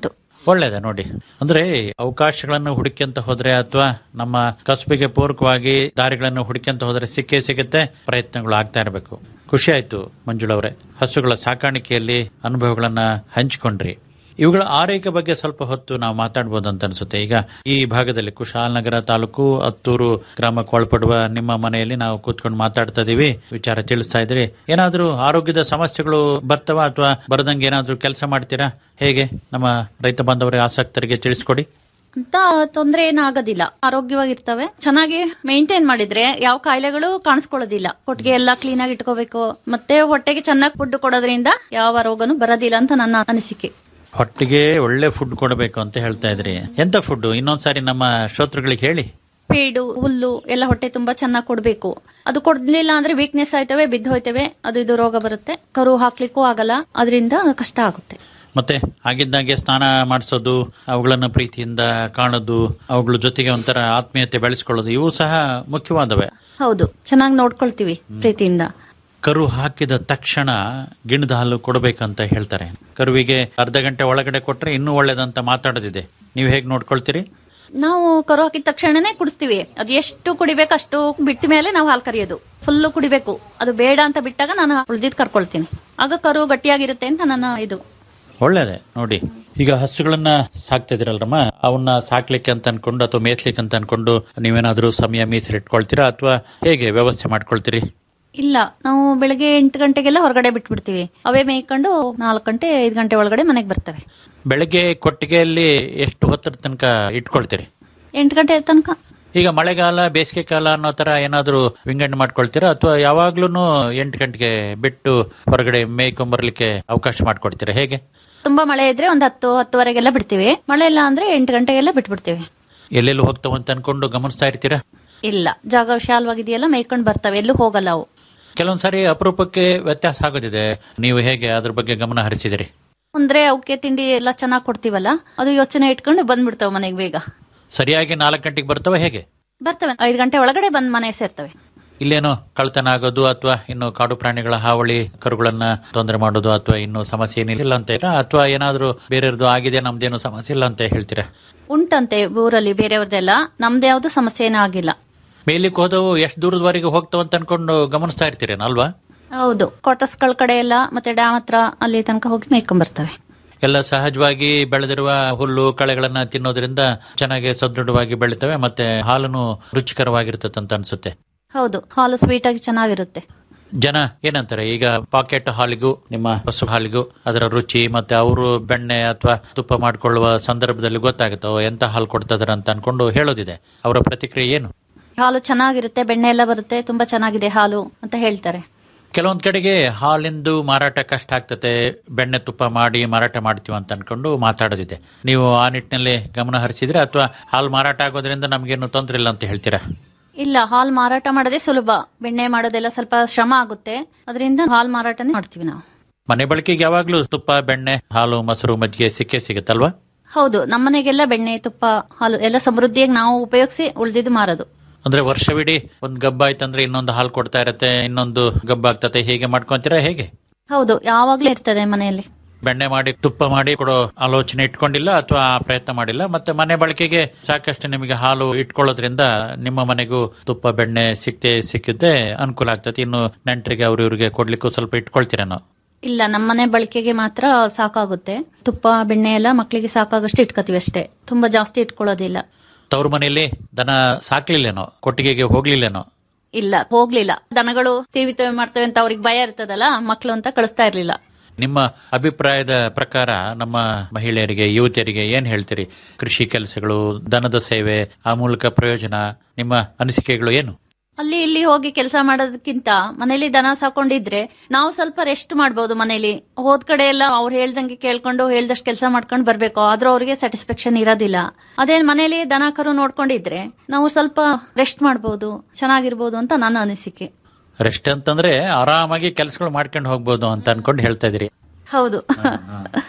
ಒಳ್ಳೇದೆ ನೋಡಿ ಅಂದ್ರೆ ಅವಕಾಶಗಳನ್ನು ಹುಡುಕ್ಯಂತ ಹೋದ್ರೆ ಅಥವಾ ನಮ್ಮ ಕಸಬಿಗೆ ಪೂರಕವಾಗಿ ದಾರಿಗಳನ್ನು ಹುಡುಕ್ಯಂತ ಹೋದ್ರೆ ಸಿಕ್ಕೇ ಸಿಗುತ್ತೆ ಪ್ರಯತ್ನಗಳು ಆಗ್ತಾ ಇರಬೇಕು ಖುಷಿ ಆಯ್ತು ಮಂಜುಳವ್ರೆ ಹಸುಗಳ ಸಾಕಾಣಿಕೆಯಲ್ಲಿ ಅನುಭವಗಳನ್ನ ಹಂಚಿಕೊಂಡ್ರಿ ಇವುಗಳ ಆರೈಕೆ ಬಗ್ಗೆ ಸ್ವಲ್ಪ ಹೊತ್ತು ನಾವು ಮಾತಾಡಬಹುದು ಅಂತ ಅನ್ಸುತ್ತೆ ಈಗ ಈ ಭಾಗದಲ್ಲಿ ಕುಶಾಲನಗರ ತಾಲೂಕು ಹತ್ತೂರು ಗ್ರಾಮಕ್ಕೆ ಒಳಪಡುವ ನಿಮ್ಮ ಮನೆಯಲ್ಲಿ ನಾವು ಕೂತ್ಕೊಂಡು ಮಾತಾಡ್ತಾ ಇದೀವಿ ವಿಚಾರ ತಿಳಿಸ್ತಾ ಇದ್ರಿ ಏನಾದ್ರೂ ಆರೋಗ್ಯದ ಸಮಸ್ಯೆಗಳು ಬರ್ತವ ಅಥವಾ ಬರದಂಗೆ ಏನಾದ್ರೂ ಕೆಲಸ ಮಾಡ್ತೀರಾ ಹೇಗೆ ನಮ್ಮ ರೈತ ಬಾಂಧವರಿಗೆ ಆಸಕ್ತರಿಗೆ ತಿಳಿಸ್ಕೊಡಿ ಅಂತ ತೊಂದ್ರೆ ಏನಾಗೋದಿಲ್ಲ ಆರೋಗ್ಯವಾಗಿರ್ತವೆ ಚೆನ್ನಾಗಿ ಮೇಂಟೈನ್ ಮಾಡಿದ್ರೆ ಯಾವ ಕಾಯಿಲೆಗಳು ಕಾಣಿಸ್ಕೊಳ್ಳೋದಿಲ್ಲ ಕೊಟ್ಟಿಗೆ ಎಲ್ಲ ಕ್ಲೀನ್ ಆಗಿ ಇಟ್ಕೋಬೇಕು ಮತ್ತೆ ಹೊಟ್ಟೆಗೆ ಚೆನ್ನಾಗಿ ಫುಡ್ ಕೊಡೋದ್ರಿಂದ ಯಾವ ರೋಗನು ಬರೋದಿಲ್ಲ ಅಂತ ನನ್ನ ಅನಿಸಿಕೆ ಹೊಟ್ಟಿಗೆ ಒಳ್ಳೆ ಫುಡ್ ಕೊಡಬೇಕು ಅಂತ ಹೇಳ್ತಾ ಇದ್ರಿ ಎಂತ ಫುಡ್ ಇನ್ನೊಂದ್ಸಾರಿ ನಮ್ಮ ಶ್ರೋತೃಗಳಿಗೆ ಹೇಳಿ ಪೇಡು ಹುಲ್ಲು ಎಲ್ಲ ಹೊಟ್ಟೆ ತುಂಬಾ ಚೆನ್ನಾಗಿ ಕೊಡ್ಬೇಕು ಅದು ಕೊಡ್ಲಿಲ್ಲ ಅಂದ್ರೆ ವೀಕ್ನೆಸ್ ಆಯ್ತವೆ ಬಿದ್ದು ಹೋಯ್ತವೆ ಅದು ಇದು ರೋಗ ಬರುತ್ತೆ ಕರು ಹಾಕ್ಲಿಕ್ಕೂ ಆಗಲ್ಲ ಅದರಿಂದ ಕಷ್ಟ ಆಗುತ್ತೆ ಮತ್ತೆ ಆಗಿದ್ದಾಗೆ ಸ್ನಾನ ಮಾಡಿಸೋದು ಅವುಗಳನ್ನ ಪ್ರೀತಿಯಿಂದ ಕಾಣೋದು ಅವುಗಳ ಜೊತೆಗೆ ಒಂಥರ ಆತ್ಮೀಯತೆ ಬೆಳೆಸ್ಕೊಳ್ಳೋದು ಇವು ಸಹ ಮುಖ್ಯವಾದವೆ ಹೌದು ಚೆನ್ನಾಗಿ ನೋಡ್ಕೊಳ್ತೀವಿ ಪ್ರೀತಿಯಿಂದ ಕರು ಹಾಕಿದ ತಕ್ಷಣ ಗಿಣದ ಹಾಲು ಕೊಡಬೇಕಂತ ಹೇಳ್ತಾರೆ ಕರುವಿಗೆ ಅರ್ಧ ಗಂಟೆ ಒಳಗಡೆ ಕೊಟ್ರೆ ಇನ್ನೂ ಒಳ್ಳೇದಂತ ಮಾತಾಡೋದಿದೆ ನೀವು ಹೇಗೆ ನೋಡ್ಕೊಳ್ತೀರಿ ನಾವು ಕರು ಹಾಕಿದ ತಕ್ಷಣನೇ ಕುಡಿಸ್ತೀವಿ ಅದು ಎಷ್ಟು ಕುಡಿಬೇಕು ಅಷ್ಟು ಬಿಟ್ಟ ಮೇಲೆ ನಾವು ಹಾಲು ಕರಿಯೋದು ಫುಲ್ಲು ಕುಡಿಬೇಕು ಅದು ಬೇಡ ಅಂತ ಬಿಟ್ಟಾಗ ನಾನು ಉಳ್ದಿದ್ ಕರ್ಕೊಳ್ತೀನಿ ಆಗ ಕರು ಗಟ್ಟಿಯಾಗಿರುತ್ತೆ ಅಂತ ನನ್ನ ಇದು ಒಳ್ಳೇದೆ ನೋಡಿ ಈಗ ಹಸುಗಳನ್ನ ಸಾಕ್ತಾ ಇದ್ರಲ್ರಮ್ಮ ಅವನ್ನ ಸಾಕ್ಲಿಕ್ಕೆ ಅಂತ ಅನ್ಕೊಂಡು ಅಥವಾ ಮೇಯ್ಸ್ಲಿಕ್ಕೆ ಅಂತ ಅನ್ಕೊಂಡು ನೀವೇನಾದ್ರೂ ಸಮಯ ಮೀಸಲಿಟ್ಕೊಳ್ತೀರಾ ಅಥವಾ ಹೇಗೆ ವ್ಯವಸ್ಥೆ ಮಾಡ್ಕೊಳ್ತೀರಿ ಇಲ್ಲ ನಾವು ಬೆಳಗ್ಗೆ ಎಂಟು ಗಂಟೆಗೆಲ್ಲ ಹೊರಗಡೆ ಬಿಟ್ಬಿಡ್ತೀವಿ ಅವೇ ಮೇಯ್ಕೊಂಡು ನಾಲ್ಕು ಗಂಟೆ ಐದು ಗಂಟೆ ಒಳಗಡೆ ಮನೆಗೆ ಬರ್ತವೆ ಬೆಳಗ್ಗೆ ಕೊಟ್ಟಿಗೆಯಲ್ಲಿ ಎಷ್ಟು ಹೊತ್ತರ ತನಕ ಇಟ್ಕೊಳ್ತೀರಿ ಎಂಟು ಗಂಟೆ ತನಕ ಈಗ ಮಳೆಗಾಲ ಬೇಸಿಗೆ ಕಾಲ ಅನ್ನೋ ತರ ಏನಾದ್ರೂ ವಿಂಗಡಣೆ ಮಾಡ್ಕೊಳ್ತೀರಾ ಅಥವಾ ಯಾವಾಗ್ಲೂ ಎಂಟು ಗಂಟೆಗೆ ಬಿಟ್ಟು ಹೊರಗಡೆ ಮೇಯ್ಕೊಂಬರ್ಲಿಕ್ಕೆ ಅವಕಾಶ ಮಾಡ್ಕೊಡ್ತೀರಾ ಹೇಗೆ ತುಂಬಾ ಮಳೆ ಇದ್ರೆ ಒಂದ್ ಹತ್ತು ಹತ್ತುವರೆಗೆಲ್ಲ ಬಿಡ್ತೀವಿ ಮಳೆ ಇಲ್ಲ ಅಂದ್ರೆ ಎಂಟು ಗಂಟೆಗೆಲ್ಲ ಬಿಟ್ಬಿಡ್ತೀವಿ ಎಲ್ಲೆಲ್ಲಿ ಹೋಗ್ತಾವಂತ ಅನ್ಕೊಂಡು ಗಮನಿಸ್ತಾ ಇರ್ತೀರಾ ಇಲ್ಲ ಜಾಗ ವಿಶಾಲವಾಗಿದೆಯಲ್ಲ ಮೇಯ್ಕೊಂಡು ಬರ್ತವೆ ಎಲ್ಲೂ ಹೋಗಲ್ಲ ಅವು ಕೆಲವೊಂದ್ಸಾರಿ ಅಪರೂಪಕ್ಕೆ ವ್ಯತ್ಯಾಸ ಆಗೋದಿದೆ ನೀವು ಹೇಗೆ ಅದ್ರ ಬಗ್ಗೆ ಗಮನ ಹರಿಸಿದಿರಿ ಅಂದ್ರೆ ಅವಕ್ಕೆ ತಿಂಡಿ ಎಲ್ಲ ಚೆನ್ನಾಗಿ ಕೊಡ್ತೀವಲ್ಲ ಅದು ಯೋಚನೆ ಇಟ್ಕೊಂಡು ಬಂದ್ಬಿಡ್ತಾವ ಮನೆಗೆ ಬೇಗ ಸರಿಯಾಗಿ ನಾಲ್ಕು ಗಂಟೆಗೆ ಬರ್ತವೆ ಹೇಗೆ ಬರ್ತವೆ ಐದು ಗಂಟೆ ಒಳಗಡೆ ಬಂದ್ ಮನೆ ಸೇರ್ತವೆ ಇಲ್ಲೇನೋ ಕಳ್ತನ ಆಗೋದು ಅಥವಾ ಇನ್ನು ಕಾಡು ಪ್ರಾಣಿಗಳ ಹಾವಳಿ ಕರುಗಳನ್ನ ತೊಂದರೆ ಮಾಡೋದು ಅಥವಾ ಇನ್ನು ಸಮಸ್ಯೆ ಏನಿಲ್ಲ ಅಂತ ಇಲ್ಲ ಅಥವಾ ಏನಾದ್ರೂ ಬೇರೆಯವ್ರದ್ದು ಆಗಿದೆ ನಮ್ದೇನು ಸಮಸ್ಯೆ ಇಲ್ಲ ಅಂತ ಹೇಳ್ತೀರಾ ಉಂಟಂತೆ ಊರಲ್ಲಿ ಬೇರೆಯವ್ರದೆಲ್ಲ ನಮ್ದು ಯಾವ್ದು ಸಮಸ್ಯೆ ಏನೂ ಆಗಿಲ್ಲ ಮೇಲಿಕ್ಕೆ ಹೋದವು ಎಷ್ಟು ದೂರದವರೆಗೆ ಹೋಗ್ತಾವಂತ ಅನ್ಕೊಂಡು ಗಮನಿಸ್ತಾ ಇರ್ತೀರೇನ ಅಲ್ವಾ ಹೌದು ಕ್ವಾರ್ಟರ್ಸ್ಗಳ ಕಡೆ ಎಲ್ಲ ಮತ್ತೆ ಡ್ಯಾಮ್ ಹತ್ರ ಅಲ್ಲಿ ತನಕ ಹೋಗಿ ಮೇಯ್ಕೊಂಡ್ ಬರ್ತವೆ ಎಲ್ಲ ಸಹಜವಾಗಿ ಬೆಳೆದಿರುವ ಹುಲ್ಲು ಕಳೆಗಳನ್ನ ತಿನ್ನೋದ್ರಿಂದ ಚೆನ್ನಾಗಿ ಸದೃಢವಾಗಿ ಬೆಳಿತವೆ ಮತ್ತೆ ಹಾಲುನು ರುಚಿಕರವಾಗಿರ್ತದೆ ಅಂತ ಅನ್ಸುತ್ತೆ ಹೌದು ಹಾಲು ಸ್ವೀಟ್ ಆಗಿ ಚೆನ್ನಾಗಿರುತ್ತೆ ಜನ ಏನಂತಾರೆ ಈಗ ಪಾಕೆಟ್ ಹಾಲಿಗೂ ನಿಮ್ಮ ಹಸು ಹಾಲಿಗೂ ಅದರ ರುಚಿ ಮತ್ತೆ ಅವರು ಬೆಣ್ಣೆ ಅಥವಾ ತುಪ್ಪ ಮಾಡ್ಕೊಳ್ಳುವ ಸಂದರ್ಭದಲ್ಲಿ ಗೊತ್ತಾಗುತ್ತೆ ಓ, ಎಂತ ಹಾಲು ಕೊಡ್ತದಾರ ಅಂತ ಅನ್ಕೊಂಡು ಹೇಳೋದಿದೆ ಅವರ ಪ್ರತಿಕ್ರಿಯೆ ಏನು ಹಾಲು ಚೆನ್ನಾಗಿರುತ್ತೆ ಬೆಣ್ಣೆ ಎಲ್ಲ ಬರುತ್ತೆ ತುಂಬಾ ಚೆನ್ನಾಗಿದೆ ಹಾಲು ಅಂತ ಹೇಳ್ತಾರೆ ಕೆಲವೊಂದ್ ಕಡೆಗೆ ಹಾಲಿಂದು ಮಾರಾಟ ಕಷ್ಟ ಆಗ್ತತೆ ಬೆಣ್ಣೆ ತುಪ್ಪ ಮಾಡಿ ಮಾರಾಟ ಮಾಡ್ತೀವಿ ಅಂತ ಅನ್ಕೊಂಡು ಮಾತಾಡೋದಿದೆ ನೀವು ಆ ನಿಟ್ಟಿನಲ್ಲಿ ಗಮನ ಹರಿಸಿದ್ರೆ ಅಥವಾ ಹಾಲು ಮಾರಾಟ ಆಗೋದ್ರಿಂದ ನಮ್ಗೇನು ತೊಂದರೆ ಇಲ್ಲ ಅಂತ ಹೇಳ್ತೀರಾ ಇಲ್ಲ ಹಾಲ್ ಮಾರಾಟ ಮಾಡೋದೇ ಸುಲಭ ಬೆಣ್ಣೆ ಮಾಡೋದೆಲ್ಲ ಸ್ವಲ್ಪ ಶ್ರಮ ಆಗುತ್ತೆ ಅದರಿಂದ ಹಾಲ್ ಮಾರಾಟನೇ ಮಾಡ್ತೀವಿ ನಾವು ಮನೆ ಬಳಕೆಗೆ ಯಾವಾಗ್ಲೂ ತುಪ್ಪ ಬೆಣ್ಣೆ ಹಾಲು ಮೊಸರು ಮಜ್ಜಿಗೆ ಸಿಕ್ಕೇ ಸಿಗುತ್ತಲ್ವಾ ಹೌದು ನಮ್ಮನೆಗೆಲ್ಲ ಬೆಣ್ಣೆ ತುಪ್ಪ ಹಾಲು ಎಲ್ಲ ಸಮೃದ್ಧಿಯಾಗಿ ನಾವು ಉಪಯೋಗಿಸಿ ಉಳಿದಿದ್ದು ಮಾರೋದು ಅಂದ್ರೆ ವರ್ಷವಿಡೀ ಒಂದ್ ಗಬ್ಬ ಆಯ್ತಂದ್ರೆ ಇನ್ನೊಂದು ಹಾಲು ಕೊಡ್ತಾ ಇರತ್ತೆ ಇನ್ನೊಂದು ಗಬ್ಬ ಆಗ್ತತೆ ಹೀಗೆ ಮಾಡ್ಕೊಂತೀರಾ ಹೇಗೆ ಹೌದು ಯಾವಾಗ್ಲೂ ಇರ್ತದೆ ಮನೆಯಲ್ಲಿ ಬೆಣ್ಣೆ ಮಾಡಿ ತುಪ್ಪ ಮಾಡಿ ಕೊಡೋ ಆಲೋಚನೆ ಇಟ್ಕೊಂಡಿಲ್ಲ ಅಥವಾ ಆ ಪ್ರಯತ್ನ ಮಾಡಿಲ್ಲ ಮತ್ತೆ ಮನೆ ಬಳಕೆಗೆ ಸಾಕಷ್ಟು ನಿಮಗೆ ಹಾಲು ಇಟ್ಕೊಳ್ಳೋದ್ರಿಂದ ನಿಮ್ಮ ಮನೆಗೂ ತುಪ್ಪ ಬೆಣ್ಣೆ ಸಿಕ್ತೆ ಸಿಕ್ಕಿದ್ದೆ ಅನುಕೂಲ ಆಗ್ತದೆ ಇನ್ನು ನೆಂಟರಿಗೆ ಅವ್ರ ಇವ್ರಿಗೆ ಕೊಡ್ಲಿಕ್ಕೂ ಸ್ವಲ್ಪ ಇಟ್ಕೊಳ್ತೀರೇನೋ ಇಲ್ಲ ನಮ್ಮನೆ ಬಳಕೆಗೆ ಮಾತ್ರ ಸಾಕಾಗುತ್ತೆ ತುಪ್ಪ ಬೆಣ್ಣೆ ಎಲ್ಲ ಮಕ್ಕಳಿಗೆ ಸಾಕಾಗಷ್ಟು ಇಟ್ಕೋತೀವಿ ಅಷ್ಟೇ ತುಂಬಾ ಜಾಸ್ತಿ ಇಟ್ಕೊಳ್ಳೋದಿಲ್ಲ ತವ್ರ ಮನೆಯಲ್ಲಿ ದನ ಸಾಕ್ಲಿಲ್ಲೇನೋ ಕೊಟ್ಟಿಗೆಗೆ ಹೋಗ್ಲಿಲ್ಲೇನೋ ಇಲ್ಲ ಹೋಗ್ಲಿಲ್ಲ ದನಗಳು ತೀವಿತವೆ ಮಾಡ್ತವೆ ಅಂತ ಅವ್ರಿಗೆ ಭಯ ಇರ್ತದಲ್ಲ ಮಕ್ಕಳು ಅಂತ ಕಳಿಸ್ತಾ ಇರ್ಲಿಲ್ಲ ನಿಮ್ಮ ಅಭಿಪ್ರಾಯದ ಪ್ರಕಾರ ನಮ್ಮ ಮಹಿಳೆಯರಿಗೆ ಯುವತಿಯರಿಗೆ ಏನ್ ಹೇಳ್ತೀರಿ ಕೃಷಿ ಕೆಲಸಗಳು ದನದ ಸೇವೆ ಆ ಮೂಲಕ ಪ್ರಯೋಜನ ನಿಮ್ಮ ಅನಿಸಿಕೆಗಳು ಏನು ಅಲ್ಲಿ ಇಲ್ಲಿ ಹೋಗಿ ಕೆಲಸ ಮಾಡೋದಕ್ಕಿಂತ ಮನೇಲಿ ದನ ಸಾಕೊಂಡಿದ್ರೆ ನಾವು ಸ್ವಲ್ಪ ರೆಸ್ಟ್ ಮಾಡ್ಬೋದು ಮನೇಲಿ ಹೋದ್ ಕಡೆ ಎಲ್ಲ ಅವ್ರು ಹೇಳ್ದಂಗೆ ಕೇಳ್ಕೊಂಡು ಹೇಳ್ದಷ್ಟು ಕೆಲಸ ಮಾಡ್ಕೊಂಡು ಬರ್ಬೇಕು ಆದ್ರೂ ಅವ್ರಿಗೆ ಸ್ಯಾಟಿಸ್ಫ್ಯಾಕ್ಷನ್ ಇರೋದಿಲ್ಲ ಅದೇ ಮನೇಲಿ ದನ ಕರು ನೋಡ್ಕೊಂಡಿದ್ರೆ ನಾವು ಸ್ವಲ್ಪ ರೆಸ್ಟ್ ಮಾಡ್ಬೋದು ಚೆನ್ನಾಗಿರ್ಬೋದು ಅಂತ ನನ್ನ ಅನಿಸಿಕೆ ರೆಸ್ಟ್ ಅಂತಂದ್ರೆ ಆರಾಮಾಗಿ ಕೆಲಸಗಳು ಮಾಡ್ಕೊಂಡು ಹೋಗ್ಬೋದು ಅಂತ ಅನ್ಕೊಂಡು ಹೇಳ್ತಾ ಇದೀರಿ ಹೌದು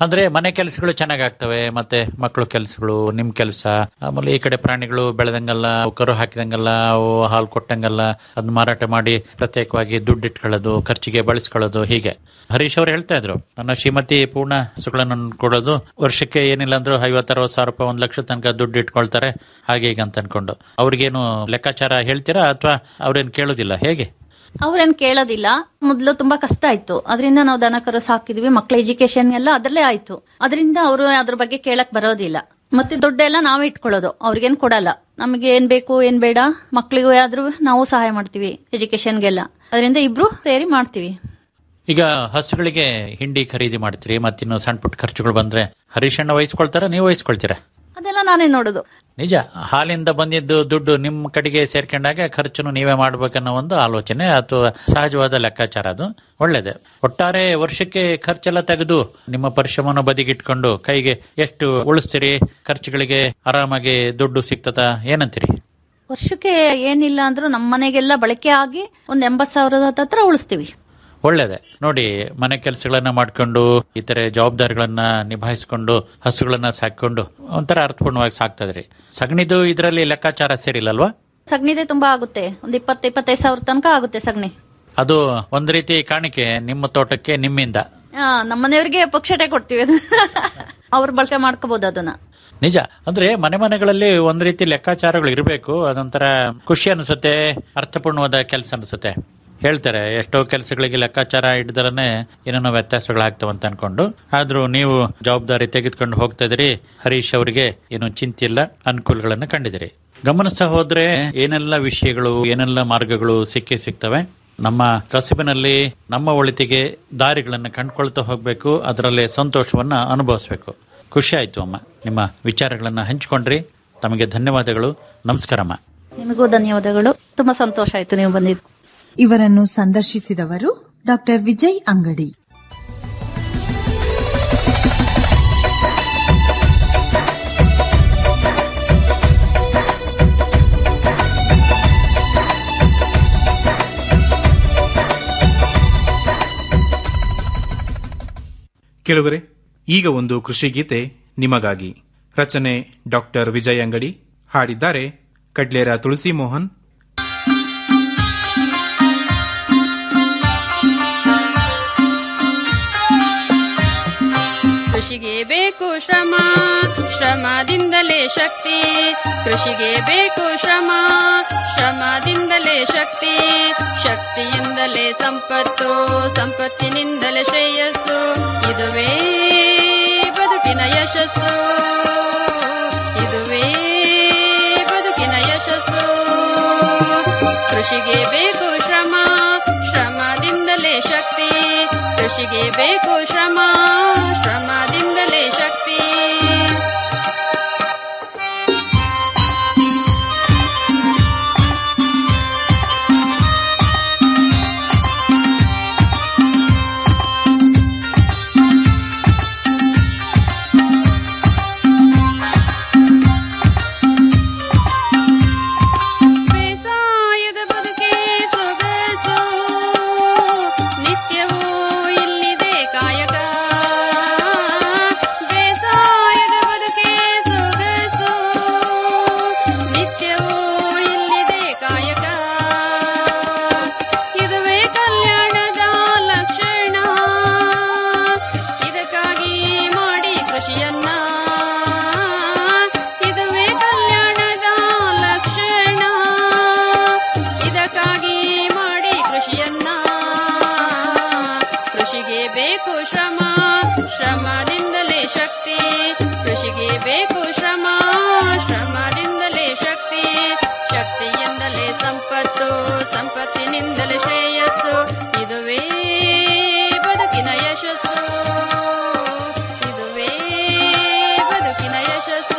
ಅಂದ್ರೆ ಮನೆ ಕೆಲಸಗಳು ಚೆನ್ನಾಗ್ ಆಗ್ತವೆ ಮತ್ತೆ ಮಕ್ಕಳು ಕೆಲಸಗಳು ನಿಮ್ ಕೆಲಸ ಆಮೇಲೆ ಈ ಕಡೆ ಪ್ರಾಣಿಗಳು ಬೆಳೆದಂಗಲ್ಲ ಅವು ಕರು ಹಾಕಿದಂಗಲ್ಲ ಅವು ಹಾಲು ಕೊಟ್ಟಂಗಲ್ಲ ಅದನ್ನ ಮಾರಾಟ ಮಾಡಿ ಪ್ರತ್ಯೇಕವಾಗಿ ದುಡ್ಡು ಇಟ್ಕೊಳ್ಳೋದು ಖರ್ಚಿಗೆ ಬಳಸ್ಕೊಳ್ಳೋದು ಹೀಗೆ ಹರೀಶ್ ಅವರು ಹೇಳ್ತಾ ಇದ್ರು ನನ್ನ ಶ್ರೀಮತಿ ಪೂರ್ಣ ಹಸುಗಳನ್ನು ಕೊಡೋದು ವರ್ಷಕ್ಕೆ ಏನಿಲ್ಲ ಅಂದ್ರೂ ಐವತ್ತು ಅರವತ್ತು ಸಾವಿರ ರೂಪಾಯಿ ಒಂದ್ ಲಕ್ಷ ತನಕ ದುಡ್ಡು ಇಟ್ಕೊಳ್ತಾರೆ ಹಾಗೆ ಈಗ ಅಂತ ಅನ್ಕೊಂಡು ಅವ್ರಿಗೇನು ಲೆಕ್ಕಾಚಾರ ಹೇಳ್ತೀರಾ ಅಥವಾ ಅವ್ರೇನ್ ಕೇಳೋದಿಲ್ಲ ಹೇಗೆ ಅವ್ರೇನ್ ಕೇಳೋದಿಲ್ಲ ಮೊದ್ಲು ತುಂಬಾ ಕಷ್ಟ ಆಯ್ತು ಅದರಿಂದ ನಾವು ದನ ಕರು ಸಾಕಿದ್ವಿ ಮಕ್ಳ ಎಜುಕೇಶನ್ ಎಲ್ಲ ಅದ್ರಲ್ಲೇ ಆಯ್ತು ಅದರಿಂದ ಅವರು ಅದ್ರ ಬಗ್ಗೆ ಕೇಳಕ್ ಬರೋದಿಲ್ಲ ಮತ್ತೆ ದುಡ್ಡೆಲ್ಲ ನಾವೇ ಇಟ್ಕೊಳ್ಳೋದು ಅವ್ರಿಗೇನ್ ಕೊಡಲ್ಲ ನಮಗೆ ಏನ್ ಬೇಕು ಏನ್ ಬೇಡ ಮಕ್ಳಿಗೂ ಆದ್ರೂ ನಾವು ಸಹಾಯ ಮಾಡ್ತೀವಿ ಎಜುಕೇಶನ್ಗೆಲ್ಲ ಅದರಿಂದ ಇಬ್ರು ಸೇರಿ ಮಾಡ್ತೀವಿ ಈಗ ಹಸುಗಳಿಗೆ ಹಿಂಡಿ ಖರೀದಿ ಮಾಡ್ತೀರಿ ಮತ್ತಿನ್ನು ಸಣ್ಣ ಪುಟ್ಟ ಖರ್ಚುಗಳು ಬಂದ್ರೆ ಹರೀಶಣ್ಣ ವಹಿಸ್ಕೊಳ್ತಾರ ನೀವು ವಹಿಸ್ಕೊಳ್ತೀರಾ ಅದೆಲ್ಲ ನಾನೇ ನೋಡುದು ನಿಜ ಹಾಲಿಂದ ಬಂದಿದ್ದು ದುಡ್ಡು ನಿಮ್ಮ ಕಡೆಗೆ ಸೇರ್ಕೊಂಡಾಗ ಖರ್ಚನ್ನು ನೀವೇ ಮಾಡ್ಬೇಕನ್ನೋ ಒಂದು ಆಲೋಚನೆ ಅಥವಾ ಸಹಜವಾದ ಲೆಕ್ಕಾಚಾರ ಅದು ಒಳ್ಳೇದೆ ಒಟ್ಟಾರೆ ವರ್ಷಕ್ಕೆ ಖರ್ಚೆಲ್ಲ ತೆಗೆದು ನಿಮ್ಮ ಪರಿಶ್ರಮನ ಬದಿಗಿಟ್ಕೊಂಡು ಕೈಗೆ ಎಷ್ಟು ಉಳಿಸ್ತೀರಿ ಖರ್ಚುಗಳಿಗೆ ಆರಾಮಾಗಿ ದುಡ್ಡು ಸಿಗ್ತದ ಏನಂತೀರಿ ವರ್ಷಕ್ಕೆ ಏನಿಲ್ಲ ಅಂದ್ರೂ ನಮ್ಮ ಮನೆಗೆಲ್ಲ ಬಳಕೆ ಆಗಿ ಒಂದ್ ಎಂಬತ್ ಸಾವಿರದ ಹತ್ರ ಉಳಿಸ್ತೀವಿ ಒಳ್ಳೇದೆ ನೋಡಿ ಮನೆ ಕೆಲಸಗಳನ್ನ ಮಾಡ್ಕೊಂಡು ಇತರೆ ಜವಾಬ್ದಾರಿಗಳನ್ನ ನಿಭಾಯಿಸ್ಕೊಂಡು ಹಸುಗಳನ್ನ ಸಾಕೊಂಡು ಒಂಥರ ಅರ್ಥಪೂರ್ಣವಾಗಿ ಸಾಕ್ತಾ ಇದ್ರಿ ಸಗಣಿದು ಇದರಲ್ಲಿ ಲೆಕ್ಕಾಚಾರ ಸೇರಿಲ್ಲಲ್ವಾ ಸಗಣಿದೆ ತುಂಬಾ ಆಗುತ್ತೆ ಒಂದ್ ಇಪ್ಪತ್ತು ಇಪ್ಪತ್ತೈದು ಸಾವಿರ ತನಕ ಆಗುತ್ತೆ ಸಗಣಿ ಅದು ಒಂದ್ ರೀತಿ ಕಾಣಿಕೆ ನಿಮ್ಮ ತೋಟಕ್ಕೆ ನಿಮ್ಮಿಂದ ಆ, ನಮ್ಮ ಮನೆಯವ್ರಿಗೆ ಪಕ್ಷಟೆ ಕೊಡ್ತೀವಿ ಅದು ಅವ್ರು ಬಳಕೆ ಮಾಡ್ಕೋಬಹುದು ಅದನ್ನ ನಿಜ ಅಂದ್ರೆ ಮನೆ ಮನೆಗಳಲ್ಲಿ ಒಂದ್ ರೀತಿ ಲೆಕ್ಕಾಚಾರಗಳು ಇರಬೇಕು ಅದೊಂಥರ ಖುಷಿ ಅನ್ಸುತ್ತೆ ಅರ್ಥಪೂರ್ಣವಾದ ಕೆಲಸ ಅನ್ಸುತ್ತೆ ಹೇಳ್ತಾರೆ ಎಷ್ಟೋ ಕೆಲಸಗಳಿಗೆ ಲೆಕ್ಕಾಚಾರ ಹಿಡ್ದರನೆ ಏನೇನೋ ವ್ಯತ್ಯಾಸಗಳಾಗ್ತವೆ ಅಂತ ಅನ್ಕೊಂಡು ಆದ್ರೂ ನೀವು ಜವಾಬ್ದಾರಿ ತೆಗೆದುಕೊಂಡು ಹೋಗ್ತಾ ಇದ್ರಿ ಹರೀಶ್ ಅವರಿಗೆ ಏನು ಚಿಂತೆ ಇಲ್ಲ ಅನುಕೂಲಗಳನ್ನ ಕಂಡಿದಿರಿ ಗಮನಿಸ್ತಾ ಹೋದ್ರೆ ಏನೆಲ್ಲ ವಿಷಯಗಳು ಏನೆಲ್ಲ ಮಾರ್ಗಗಳು ಸಿಕ್ಕೇ ಸಿಗ್ತವೆ ನಮ್ಮ ಕಸುಬಿನಲ್ಲಿ ನಮ್ಮ ಒಳಿತಿಗೆ ದಾರಿಗಳನ್ನ ಕಂಡ್ಕೊಳ್ತಾ ಹೋಗ್ಬೇಕು ಅದರಲ್ಲಿ ಸಂತೋಷವನ್ನ ಅನುಭವಿಸ್ಬೇಕು ಖುಷಿ ಆಯ್ತು ಅಮ್ಮ ನಿಮ್ಮ ವಿಚಾರಗಳನ್ನ ಹಂಚಿಕೊಂಡ್ರಿ ತಮಗೆ ಧನ್ಯವಾದಗಳು ನಮಸ್ಕಾರಮ್ಮ ನಿಮಗೂ ಧನ್ಯವಾದಗಳು ತುಂಬಾ ಸಂತೋಷ ಆಯ್ತು ನೀವು ಬಂದಿದ್ದು ಇವರನ್ನು ಸಂದರ್ಶಿಸಿದವರು ಡಾಕ್ಟರ್ ವಿಜಯ್ ಅಂಗಡಿ ಕೆಲವರೆ ಈಗ ಒಂದು ಕೃಷಿ ಗೀತೆ ನಿಮಗಾಗಿ ರಚನೆ ಡಾಕ್ಟರ್ ವಿಜಯ್ ಅಂಗಡಿ ಹಾಡಿದ್ದಾರೆ ಕಡ್ಲೇರ ತುಳಸಿ ಮೋಹನ್ ಕೃಷಿಗೆ ಬೇಕು ಶ್ರಮ ಶ್ರಮದಿಂದಲೇ ಶಕ್ತಿ ಕೃಷಿಗೆ ಬೇಕು ಶ್ರಮ ಶ್ರಮದಿಂದಲೇ ಶಕ್ತಿ ಶಕ್ತಿಯಿಂದಲೇ ಸಂಪತ್ತು ಸಂಪತ್ತಿನಿಂದಲೇ ಶ್ರೇಯಸ್ಸು ಇದುವೇ ಬದುಕಿನ ಯಶಸ್ಸು ಇದುವೇ ಬದುಕಿನ ಯಶಸ್ಸು ಕೃಷಿಗೆ ಬೇಕು ಶ್ರಮ ಶ್ರಮದಿಂದಲೇ ಶಕ್ತಿ ಕೃಷಿಗೆ ಬೇಕು ಶ್ರಮ ಶ್ರಮದಿಂದಲೇ ಶಕ್ತಿ ಬೇಸಾಯದ ಬದುಕೆ ಸೊಗಸು ನಿತ್ಯವೂ ಇಲ್ಲಿದೆ ಕಾಯಕ ಬೇಸಾಯದ ಬದುಕೆ ಸೊಗಸು ನಿತ್ಯವೂ ಇಲ್ಲಿದೆ ಕಾಯಕ ಇದುವೇ ಕಲ್ಯಾಣದ ಲಕ್ಷಣ ಇದಕ್ಕಾಗಿ ಮಾಡಿ ಕೃಷಿಯನ್ನ ಇದುವೇ ಕಲ್ಯಾಣದ ಲಕ್ಷಣ ಇದಕ್ಕಾಗಿ ಮಾಡಿ ಕೃಷಿಯನ್ನ ಕೃಷಿಗೆ ಬೇಕು ಶ್ರಮ ಶ್ರಮದಿಂದಲೇ ಶಕ್ತಿ ಕೃಷಿಗೆ ಬೇಕು ಶ್ರಮ ಶ್ರಮದಿಂದಲೇ ಶಕ್ತಿ ಶಕ್ತಿಯಿಂದಲೇ ಸಂಪತ್ತು ಸಂಪತ್ತಿನಿಂದಲೇ ಶ್ರೇಯಸ್ಸು ಇದುವೇ ಬದುಕಿನ ಯಶಸ್ಸು ಇದುವೇ ಬದುಕಿನ ಯಶಸ್ಸು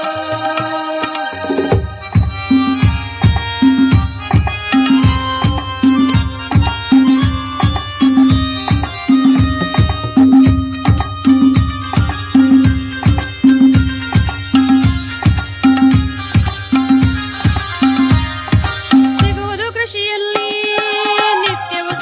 ಸಿಗುವುದು ಕೃಷಿಯಲ್ಲಿ ನಿತ್ಯವೂ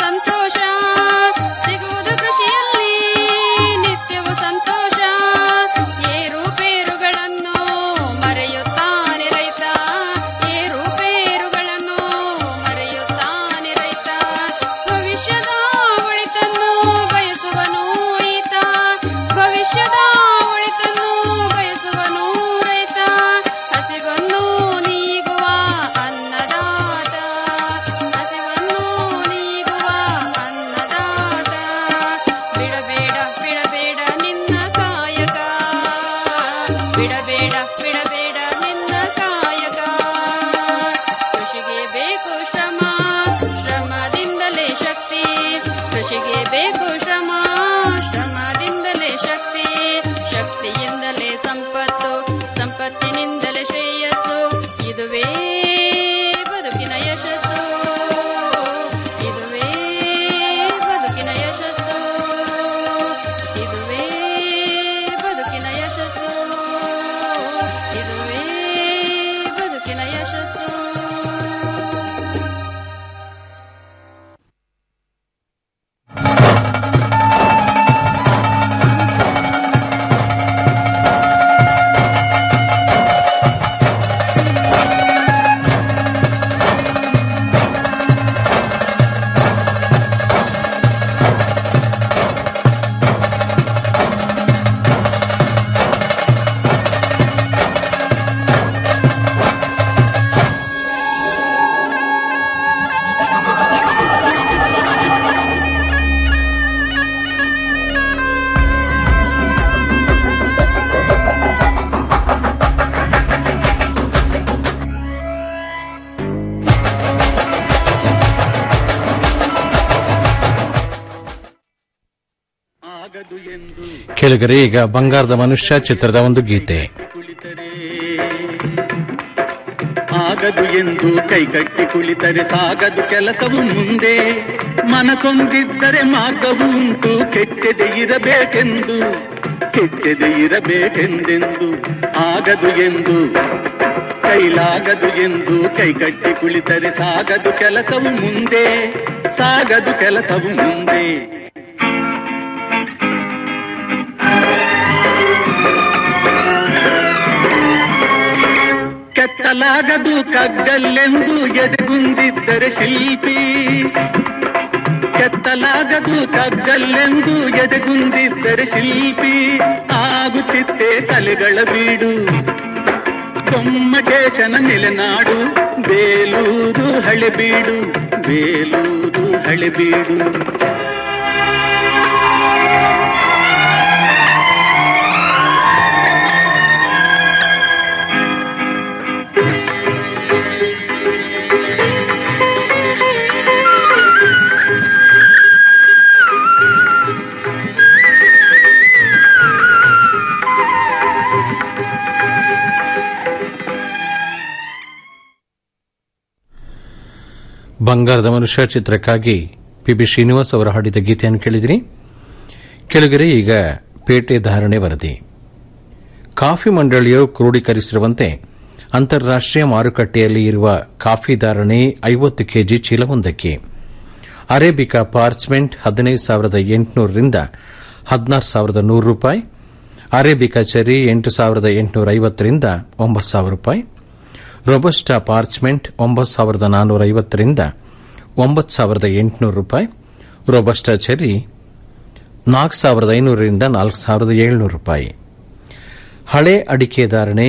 ಕೆಳಗರೆ ಈಗ ಬಂಗಾರದ ಮನುಷ್ಯ ಚಿತ್ರದ ಒಂದು ಗೀತೆ ಆಗದು ಎಂದು ಕೈಗಟ್ಟಿ ಕುಳಿತರೆ ಸಾಗದು ಕೆಲಸವು ಮುಂದೆ ಮನಸೊಂದಿದ್ದರೆ ಮಾರ್ಗವು ಉಂಟು ಕೆಚ್ಚದೆ ಇರಬೇಕೆಂದು ಕೆಚ್ಚದೆ ಇರಬೇಕೆಂದೆಂದು ಆಗದು ಎಂದು ಕೈಲಾಗದು ಎಂದು ಕೈಗಟ್ಟಿ ಕುಳಿತರೆ ಸಾಗದು ಕೆಲಸವು ಮುಂದೆ ಸಾಗದು ಕೆಲಸವು ಮುಂದೆ ಕೆತ್ತಲಾಗದು ಕಗ್ಗಲ್ಲೆಂದು ಎದೆಗುಂದಿದ್ದರೆ ಶಿಲ್ಪಿ ಕೆತ್ತಲಾಗದು ಕಗ್ಗಲ್ಲೆಂದು ಎದೆಗುಂದಿದ್ದರೆ ಶಿಲ್ಪಿ ಆಗುತ್ತಿತ್ತೆ ತಲೆಗಳ ಬೀಡು ಗೊಮ್ಮಟೇಶನ ನೆಲೆನಾಡು ಬೇಲೂರು ಹಳೆಬೀಡು ಬೇಲೂರು ಹಳೆಬೀಡು ಬಂಗಾರದ ಮನುಷ್ಯ ಚಿತ್ರಕ್ಕಾಗಿ ಪಿ ಬಿ ಶ್ರೀನಿವಾಸ್ ಅವರು ಹಾಡಿದ ಗೀತೆಯನ್ನು ಕೇಳಿದ್ರಿ ಕೆಳಗರೆ ಈಗ ಪೇಟೆ ಧಾರಣೆ ವರದಿ ಕಾಫಿ ಮಂಡಳಿಯು ಕ್ರೋಢೀಕರಿಸಿರುವಂತೆ ಅಂತಾರಾಷ್ಟೀಯ ಮಾರುಕಟ್ಟೆಯಲ್ಲಿ ಇರುವ ಕಾಫಿ ಧಾರಣೆ ಐವತ್ತು ಕೆಜಿ ಚೀಲವೊಂದಕ್ಕೆ ಅರೇಬಿಕಾ ಪಾರ್ಚ್ಮೆಂಟ್ ಹದಿನೈದು ಸಾವಿರದ ಎಂಟುನೂರರಿಂದ ಹದಿನಾರು ಸಾವಿರದ ನೂರು ರೂಪಾಯಿ ಅರೇಬಿಕಾ ಚೆರಿ ಎಂಟು ಸಾವಿರದ ಎಂಟುನೂರ ಐವತ್ತರಿಂದ ಒಂಬತ್ತು ಸಾವಿರ ರೂಪಾಯಿ ರೊಬಸ್ಟಾ ಪಾರ್ಚ್ಮೆಂಟ್ ಒಂಬತ್ತು ಸಾವಿರದ ನಾನ್ನೂರ ಐವತ್ತರಿಂದ ಒಂಬತ್ತು ಸಾವಿರದ ಎಂಟುನೂರು ರೂಪಾಯಿ ರೊಬಸ್ಟಾ ಚೆರಿ ನಾಲ್ಕು ಸಾವಿರದ ಐನೂರರಿಂದ ನಾಲ್ಕು ಸಾವಿರದ ಏಳ್ನೂರು ರೂಪಾಯಿ ಹಳೆ ಅಡಿಕೆ ಧಾರಣೆ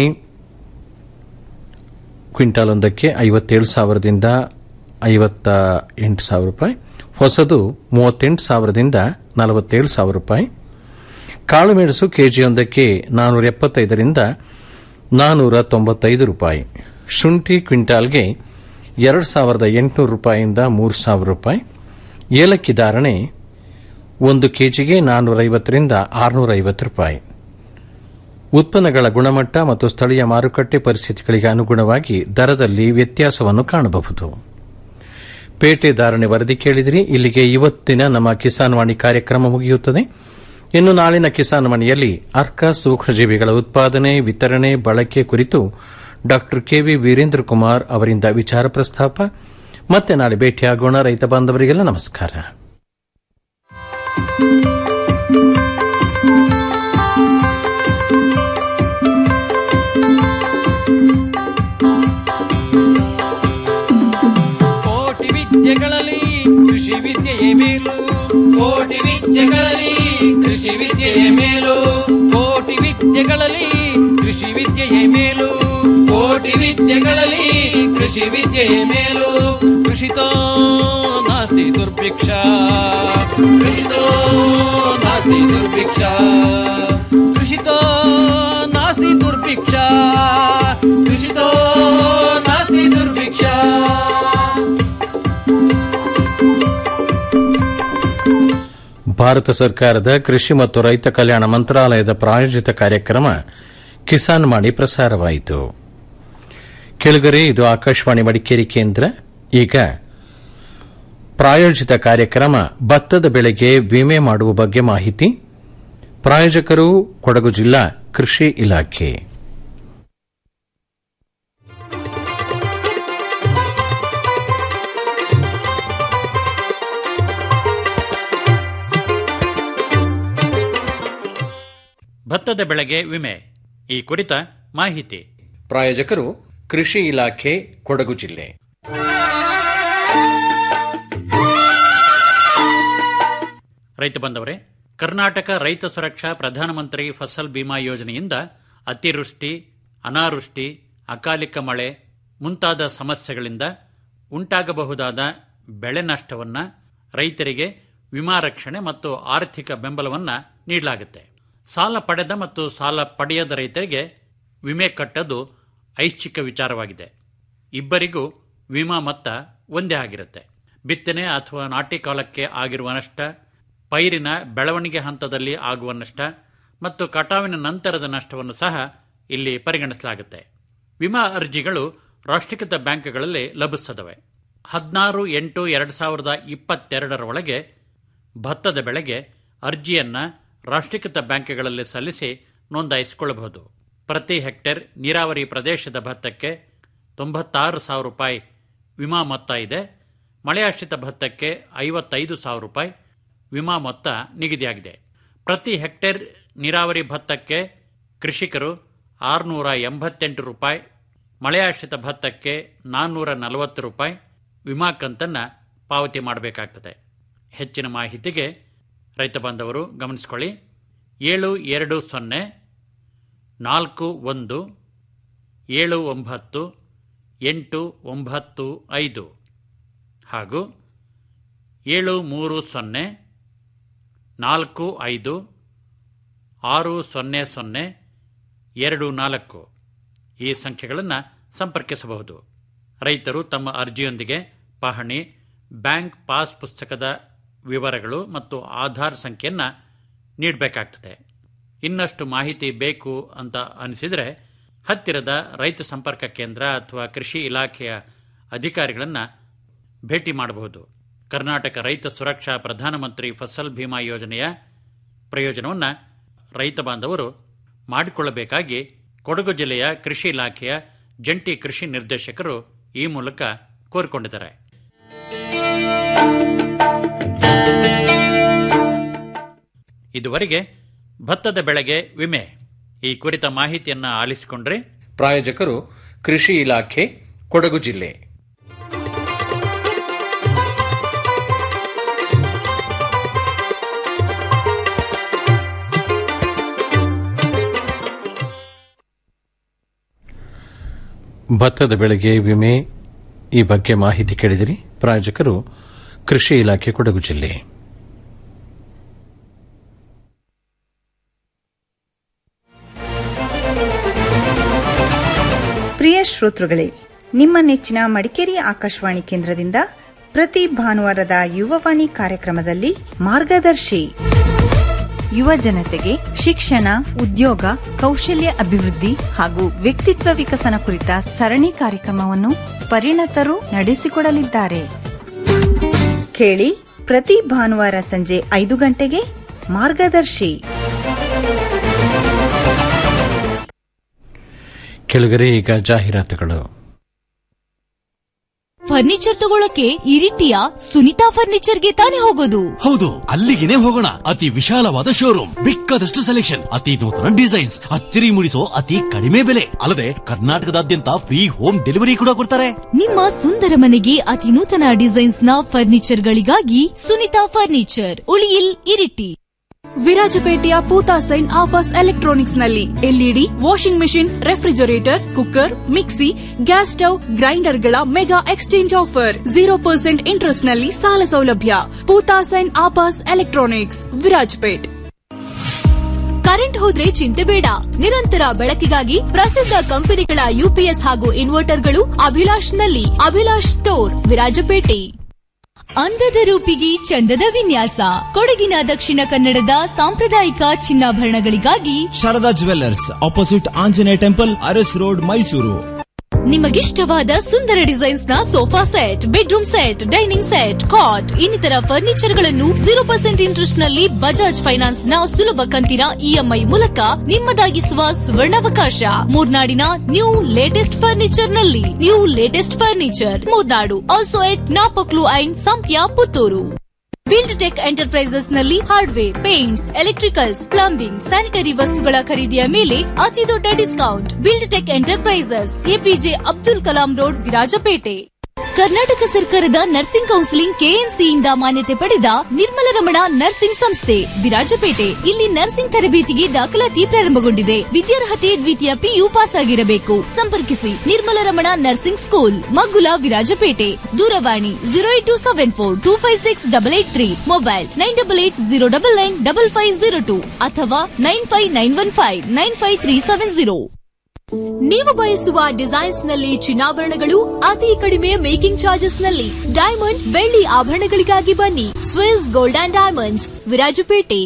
ಕ್ವಿಂಟಾಲ್ ಒಂದಕ್ಕೆ ಐವತ್ತೇಳು ಸಾವಿರದಿಂದ ಐವತ್ತ ಎಂಟು ಸಾವಿರ ರೂಪಾಯಿ ಹೊಸದು ಮೂವತ್ತೆಂಟು ಸಾವಿರದಿಂದ ನಲವತ್ತೇಳು ಸಾವಿರ ರೂಪಾಯಿ ಕಾಳುಮೆಣಸು ಕೆಜಿಯೊಂದಕ್ಕೆ ನಾನ್ನೂರ ಎಪ್ಪತ್ತೈದರಿಂದ ನಾನ್ನೂರ ತೊಂಬತ್ತೈದು ರೂಪಾಯಿ ಶುಂಠಿ ಕ್ವಿಂಟಾಲ್ಗೆ ಎರಡು ಸಾವಿರದ ಎಂಟುನೂರು ರೂಪಾಯಿಯಿಂದ ಮೂರು ಸಾವಿರ ರೂಪಾಯಿ ಏಲಕ್ಕಿ ಧಾರಣೆ ಒಂದು ಕೆಜಿಗೆ ನಾನ್ನೂರ ಐವತ್ತರಿಂದ ಆರುನೂರ ಐವತ್ತು ರೂಪಾಯಿ ಉತ್ಪನ್ನಗಳ ಗುಣಮಟ್ಟ ಮತ್ತು ಸ್ಥಳೀಯ ಮಾರುಕಟ್ಟೆ ಪರಿಸ್ಥಿತಿಗಳಿಗೆ ಅನುಗುಣವಾಗಿ ದರದಲ್ಲಿ ವ್ಯತ್ಯಾಸವನ್ನು ಕಾಣಬಹುದು ಪೇಟೆ ಧಾರಣೆ ವರದಿ ಕೇಳಿದಿರಿ ಇಲ್ಲಿಗೆ ಇವತ್ತಿನ ನಮ್ಮ ಕಿಸಾನ್ ವಾಣಿ ಕಾರ್ಯಕ್ರಮ ಮುಗಿಯುತ್ತದೆ ಇನ್ನು ನಾಳಿನ ಕಿಸಾನ್ ವಾಣಿಯಲ್ಲಿ ಅರ್ಕ ಸೂಕ್ಷ್ಮಜೀವಿಗಳ ಉತ್ಪಾದನೆ ವಿತರಣೆ ಬಳಕೆ ಕುರಿತು ಡಾ ಕೆವಿ ವೀರೇಂದ್ರ ಕುಮಾರ್ ಅವರಿಂದ ವಿಚಾರ ಪ್ರಸ್ತಾಪ ಮತ್ತೆ ನಾಳೆ ಭೇಟಿಯಾಗೋಣ ರೈತ ಬಾಂಧವರಿಗೆಲ್ಲ ನಮಸ್ಕಾರ ಕೋಟಿ ವಿದ್ಯೆಗಳಲ್ಲಿ ಕೃಷಿ ವಿದ್ಯೆಯೇ ಮೇಲು ಕೋಟಿ ವಿದ್ಯೆಗಳಲ್ಲಿ ಕೃಷಿ ವಿದ್ಯೆಯೇ ಮೇಲು ಕೋಟಿ ವಿದ್ಯೆಗಳಲ್ಲಿ ಕೃಷಿ ವಿದ್ಯೆಯೇ ಮೇಲು ಕೋಟಿ ವಿದ್ಯೆಗಳಲ್ಲಿ ಕೃಷಿ ವಿದ್ಯೆಯೇ ಮೇಲು ಕೃಷಿತೋ ನಾಸ್ತಿ ದುರ್ಭಿಕ್ಷ ಕೃಷಿತೋ ನಾಸ್ತಿ ದುರ್ಭಿಕ್ಷ ಕೃಷಿತೋ ನಾಸ್ತಿ ದುರ್ಭಿಕ್ಷ ಕೃಷಿತೋ ನಾಸ್ತಿ ದುರ್ಭಿಕ್ಷ ಭಾರತ ಸರ್ಕಾರದ ಕೃಷಿ ಮತ್ತು ರೈತ ಕಲ್ಯಾಣ ಮಂತ್ರಾಲಯದ ಪ್ರಾಯೋಜಿತ ಕಾರ್ಯಕ್ರಮ ಕಿಸಾನ್ ಮಾಣಿ ಪ್ರಸಾರವಾಯಿತು ಕೆಳಗರೆ ಇದು ಆಕಾಶವಾಣಿ ಮಡಿಕೇರಿ ಕೇಂದ್ರ ಈಗ ಪ್ರಾಯೋಜಿತ ಕಾರ್ಯಕ್ರಮ ಭತ್ತದ ಬೆಳೆಗೆ ವಿಮೆ ಮಾಡುವ ಬಗ್ಗೆ ಮಾಹಿತಿ ಪ್ರಾಯೋಜಕರು ಕೊಡಗು ಜಿಲ್ಲಾ ಕೃಷಿ ಇಲಾಖೆ ಭತ್ತದ ಬೆಳೆಗೆ ವಿಮೆ ಈ ಕುರಿತ ಮಾಹಿತಿ ಪ್ರಾಯೋಜಕರು ಕೃಷಿ ಇಲಾಖೆ ಕೊಡಗು ಜಿಲ್ಲೆ ರೈತ ಬಂದವರೇ ಕರ್ನಾಟಕ ರೈತ ಸುರಕ್ಷಾ ಪ್ರಧಾನಮಂತ್ರಿ ಫಸಲ್ ಬಿಮಾ ಯೋಜನೆಯಿಂದ ಅತಿವೃಷ್ಟಿ ಅನಾವೃಷ್ಟಿ ಅಕಾಲಿಕ ಮಳೆ ಮುಂತಾದ ಸಮಸ್ಯೆಗಳಿಂದ ಉಂಟಾಗಬಹುದಾದ ಬೆಳೆ ನಷ್ಟವನ್ನು ರೈತರಿಗೆ ವಿಮಾ ರಕ್ಷಣೆ ಮತ್ತು ಆರ್ಥಿಕ ಬೆಂಬಲವನ್ನು ನೀಡಲಾಗುತ್ತೆ ಸಾಲ ಪಡೆದ ಮತ್ತು ಸಾಲ ಪಡೆಯದ ರೈತರಿಗೆ ವಿಮೆ ಕಟ್ಟೋದು ಐಚ್ಛಿಕ ವಿಚಾರವಾಗಿದೆ ಇಬ್ಬರಿಗೂ ವಿಮಾ ಮೊತ್ತ ಒಂದೇ ಆಗಿರುತ್ತೆ ಬಿತ್ತನೆ ಅಥವಾ ನಾಟಿ ಕಾಲಕ್ಕೆ ಆಗಿರುವ ನಷ್ಟ ಪೈರಿನ ಬೆಳವಣಿಗೆ ಹಂತದಲ್ಲಿ ಆಗುವ ನಷ್ಟ ಮತ್ತು ಕಟಾವಿನ ನಂತರದ ನಷ್ಟವನ್ನು ಸಹ ಇಲ್ಲಿ ಪರಿಗಣಿಸಲಾಗುತ್ತೆ ವಿಮಾ ಅರ್ಜಿಗಳು ರಾಷ್ಟ್ರೀಕೃತ ಬ್ಯಾಂಕ್ಗಳಲ್ಲಿ ಲಭಿಸುತ್ತವೆ ಹದಿನಾರು ಎಂಟು ಎರಡು ಸಾವಿರದ ಇಪ್ಪತ್ತೆರಡರ ಒಳಗೆ ಭತ್ತದ ಬೆಳೆಗೆ ಅರ್ಜಿಯನ್ನ ರಾಷ್ಟ್ರೀಕೃತ ಬ್ಯಾಂಕ್ಗಳಲ್ಲಿ ಸಲ್ಲಿಸಿ ನೋಂದಾಯಿಸಿಕೊಳ್ಳಬಹುದು ಪ್ರತಿ ಹೆಕ್ಟೇರ್ ನೀರಾವರಿ ಪ್ರದೇಶದ ಭತ್ತಕ್ಕೆ ತೊಂಬತ್ತಾರು ಸಾವಿರ ರೂಪಾಯಿ ವಿಮಾ ಮೊತ್ತ ಇದೆ ಮಳೆಯಾಶ್ರಿತ ಭತ್ತಕ್ಕೆ ಐವತ್ತೈದು ಸಾವಿರ ರೂಪಾಯಿ ವಿಮಾ ಮೊತ್ತ ನಿಗದಿಯಾಗಿದೆ ಪ್ರತಿ ಹೆಕ್ಟೇರ್ ನೀರಾವರಿ ಭತ್ತಕ್ಕೆ ಕೃಷಿಕರು ಆರುನೂರ ಎಂಬತ್ತೆಂಟು ರೂಪಾಯಿ ಮಳೆಯಾಶ್ರಿತ ಭತ್ತಕ್ಕೆ ನಾನ್ನೂರ ನಲವತ್ತು ರೂಪಾಯಿ ವಿಮಾ ಕಂತನ್ನು ಪಾವತಿ ಮಾಡಬೇಕಾಗ್ತದೆ ಹೆಚ್ಚಿನ ಮಾಹಿತಿಗೆ ರೈತ ಬಾಂಧವರು ಗಮನಿಸಿಕೊಳ್ಳಿ ಏಳು ಎರಡು ಸೊನ್ನೆ ನಾಲ್ಕು ಒಂದು ಏಳು ಒಂಬತ್ತು ಎಂಟು ಒಂಬತ್ತು ಐದು ಹಾಗೂ ಏಳು ಮೂರು ಸೊನ್ನೆ ನಾಲ್ಕು ಐದು ಆರು ಸೊನ್ನೆ ಸೊನ್ನೆ ಎರಡು ನಾಲ್ಕು ಈ ಸಂಖ್ಯೆಗಳನ್ನು ಸಂಪರ್ಕಿಸಬಹುದು ರೈತರು ತಮ್ಮ ಅರ್ಜಿಯೊಂದಿಗೆ ಪಹಣಿ ಬ್ಯಾಂಕ್ ಪಾಸ್ ಪುಸ್ತಕದ ವಿವರಗಳು ಮತ್ತು ಆಧಾರ್ ಸಂಖ್ಯೆಯನ್ನು ನೀಡಬೇಕಾಗ್ತದೆ ಇನ್ನಷ್ಟು ಮಾಹಿತಿ ಬೇಕು ಅಂತ ಅನಿಸಿದರೆ ಹತ್ತಿರದ ರೈತ ಸಂಪರ್ಕ ಕೇಂದ್ರ ಅಥವಾ ಕೃಷಿ ಇಲಾಖೆಯ ಅಧಿಕಾರಿಗಳನ್ನು ಭೇಟಿ ಮಾಡಬಹುದು ಕರ್ನಾಟಕ ರೈತ ಸುರಕ್ಷಾ ಪ್ರಧಾನಮಂತ್ರಿ ಫಸಲ್ ಭೀಮಾ ಯೋಜನೆಯ ಪ್ರಯೋಜನವನ್ನು ರೈತ ಬಾಂಧವರು ಮಾಡಿಕೊಳ್ಳಬೇಕಾಗಿ ಕೊಡಗು ಜಿಲ್ಲೆಯ ಕೃಷಿ ಇಲಾಖೆಯ ಜಂಟಿ ಕೃಷಿ ನಿರ್ದೇಶಕರು ಈ ಮೂಲಕ ಕೋರಿಕೊಂಡಿದ್ದಾರೆ ಇದುವರೆಗೆ ಭತ್ತದ ಬೆಳೆಗೆ ವಿಮೆ ಈ ಕುರಿತ ಮಾಹಿತಿಯನ್ನ ಆಲಿಸಿಕೊಂಡ್ರೆ ಪ್ರಾಯೋಜಕರು ಕೃಷಿ ಇಲಾಖೆ ಕೊಡಗು ಜಿಲ್ಲೆ ಭತ್ತದ ಬೆಳೆಗೆ ವಿಮೆ ಈ ಬಗ್ಗೆ ಮಾಹಿತಿ ಕೇಳಿದಿರಿ ಪ್ರಾಯೋಜಕರು ಕೃಷಿ ಇಲಾಖೆ ಕೊಡಗು ಜಿಲ್ಲೆ ಪ್ರಿಯ ಶ್ರೋತೃಗಳೇ ನಿಮ್ಮ ನೆಚ್ಚಿನ ಮಡಿಕೇರಿ ಆಕಾಶವಾಣಿ ಕೇಂದ್ರದಿಂದ ಪ್ರತಿ ಭಾನುವಾರದ ಯುವವಾಣಿ ಕಾರ್ಯಕ್ರಮದಲ್ಲಿ ಮಾರ್ಗದರ್ಶಿ ಯುವ ಜನತೆಗೆ ಶಿಕ್ಷಣ ಉದ್ಯೋಗ ಕೌಶಲ್ಯ ಅಭಿವೃದ್ಧಿ ಹಾಗೂ ವ್ಯಕ್ತಿತ್ವ ವಿಕಸನ ಕುರಿತ ಸರಣಿ ಕಾರ್ಯಕ್ರಮವನ್ನು ಪರಿಣತರು ನಡೆಸಿಕೊಡಲಿದ್ದಾರೆ ಕೇಳಿ ಪ್ರತಿ ಭಾನುವಾರ ಸಂಜೆ ಐದು ಗಂಟೆಗೆ ಮಾರ್ಗದರ್ಶಿ ಕೆಳಗರೆ ಈಗ ಜಾಹೀರಾತುಗಳು ಫರ್ನಿಚರ್ ತಗೊಳಕ್ಕೆ ಇರಿಟಿಯ ಸುನಿತಾ ಫರ್ನಿಚರ್ಗೆ ತಾನೇ ಹೋಗೋದು ಹೌದು ಅಲ್ಲಿಗೆನೆ ಹೋಗೋಣ ಅತಿ ವಿಶಾಲವಾದ ಶೋರೂಮ್ ಬೇಕಾದಷ್ಟು ಸೆಲೆಕ್ಷನ್ ಅತಿ ನೂತನ ಡಿಸೈನ್ಸ್ ಅಚ್ಚರಿ ಮೂಡಿಸೋ ಅತಿ ಕಡಿಮೆ ಬೆಲೆ ಅಲ್ಲದೆ ಕರ್ನಾಟಕದಾದ್ಯಂತ ಫ್ರೀ ಹೋಮ್ ಡೆಲಿವರಿ ಕೂಡ ಕೊಡ್ತಾರೆ ನಿಮ್ಮ ಸುಂದರ ಮನೆಗೆ ಅತಿ ನೂತನ ಡಿಸೈನ್ಸ್ ನ ಫರ್ನಿಚರ್ ಗಳಿಗಾಗಿ ಸುನಿತಾ ಫರ್ನಿಚರ್ ಉಳಿಯಿಲ್ ಇರಿಟಿ ವಿರಾಜಪೇಟೆಯ ಪೂತಾಸೈನ್ ಆಪಾಸ್ ಎಲೆಕ್ಟ್ರಾನಿಕ್ಸ್ ನಲ್ಲಿ L E D washing machine refrigerator cooker mixie gas stove ಗ್ರೈಂಡರ್ಗಳ mega exchange offer zero percent interest ನಲ್ಲಿ ಸಾಲ ಸೌಲಭ್ಯ ಪೂತಾಸೈನ್ ಆಪಾಸ್ ಎಲೆಕ್ಟ್ರಾನಿಕ್ಸ್ ವಿರಾಜಪೇಟ್ ಕರೆಂಟ್ ಹೋದ್ರೆ ಚಿಂತೆ ಬೇಡ ನಿರಂತರ ಬೆಳಕಿಗಾಗಿ ಪ್ರಸಿದ್ಧ ಕಂಪನಿಗಳ ಯುಪಿಎಸ್ ಹಾಗೂ ಇನ್ವರ್ಟರ್ಗಳು ಅಭಿಲಾಷ್ ನಲ್ಲಿ ಅಭಿಲಾಷ್ ಸ್ಟೋರ್ ವಿರಾಜಪೇಟೆ ಅಂದದ ರೂಪಿಗೆ ಚಂದದ ವಿನ್ಯಾಸ ಕೊಡಗಿನ ದಕ್ಷಿಣ ಕನ್ನಡದ ಸಾಂಪ್ರದಾಯಿಕ ಚಿನ್ನಾಭರಣಗಳಿಗಾಗಿ Sharada jewellers opposite Anjaneya temple Aras road Mysuru ನಿಮಗಿಷ್ಟವಾದ ಸುಂದರ ಡಿಸೈನ್ಸ್ ನ sofa set bedroom set dining set cot ಇನ್ನಿತರ ಫರ್ನಿಚರ್ ಗಳನ್ನು ಜೀರೋ ಪರ್ಸೆಂಟ್ ಇಂಟ್ರೆಸ್ಟ್ ನಲ್ಲಿ ಬಜಾಜ್ ಫೈನಾನ್ಸ್ ನ ಸುಲಭ ಕಂತಿನ ಇಎಂಐ ಮೂಲಕ ನಿಮ್ಮದಾಗಿಸುವ ಸುವರ್ಣಾವಕಾಶ ಮೂರ್ನಾಡಿನ ನ್ಯೂ ಲೇಟೆಸ್ಟ್ ಫರ್ನಿಚರ್ ನಲ್ಲಿ new latest furniture Murnad also at Napoklu and Sampya Puttur build tech enterprises ನಲ್ಲಿ hardware paints electricals plumbing sanitary ವಸ್ತುಗಳ ಖರೀದಿಯ ಮೇಲೆ ಅತಿ ದೊಡ್ಡ discount build tech enterprises A P J Abdul Kalam road Virajpet Karnataka ಸರ್ಕಾರದ ನರ್ಸಿಂಗ್ ಕೌನ್ಸಿಲಿಂಗ್ ಕೆಎನ್ಸಿಯಿಂದ ಮಾನ್ಯತೆ ಪಡೆದ ನಿರ್ಮಲ ರಮಣ ನರ್ಸಿಂಗ್ ಸಂಸ್ಥೆ ವಿರಾಜಪೇಟೆ ಇಲ್ಲಿ ನರ್ಸಿಂಗ್ ತರಬೇತಿಗೆ ದಾಖಲಾತಿ ಪ್ರಾರಂಭಗೊಂಡಿದೆ ವಿದ್ಯಾರ್ಹತೆ ದ್ವಿತೀಯ ಪಿಯು ಪಾಸ್ ಆಗಿರಬೇಕು ಸಂಪರ್ಕಿಸಿ ನಿರ್ಮಲ ರಮಣ ನರ್ಸಿಂಗ್ ಸ್ಕೂಲ್ ಮಗ್ಗುಲ ವಿರಾಜಪೇಟೆ ದೂರವಾಣಿ zero eight two seven four two five six double eight three mobile nine double eight zero double nine double five zero two ಅಥವಾ nine five nine one five nine five three seven zero ನೀವು ಬಯಸುವ designs ನಲ್ಲಿ ಚಿನ್ನಾಭರಣಗಳು ಅತಿ ಕಡಿಮೆ making charges ನಲ್ಲಿ diamond ಬೆಳ್ಳಿ ಆಭರಣಗಳಿಗಾಗಿ ಬನ್ನಿ Swiss gold and diamonds Virajpet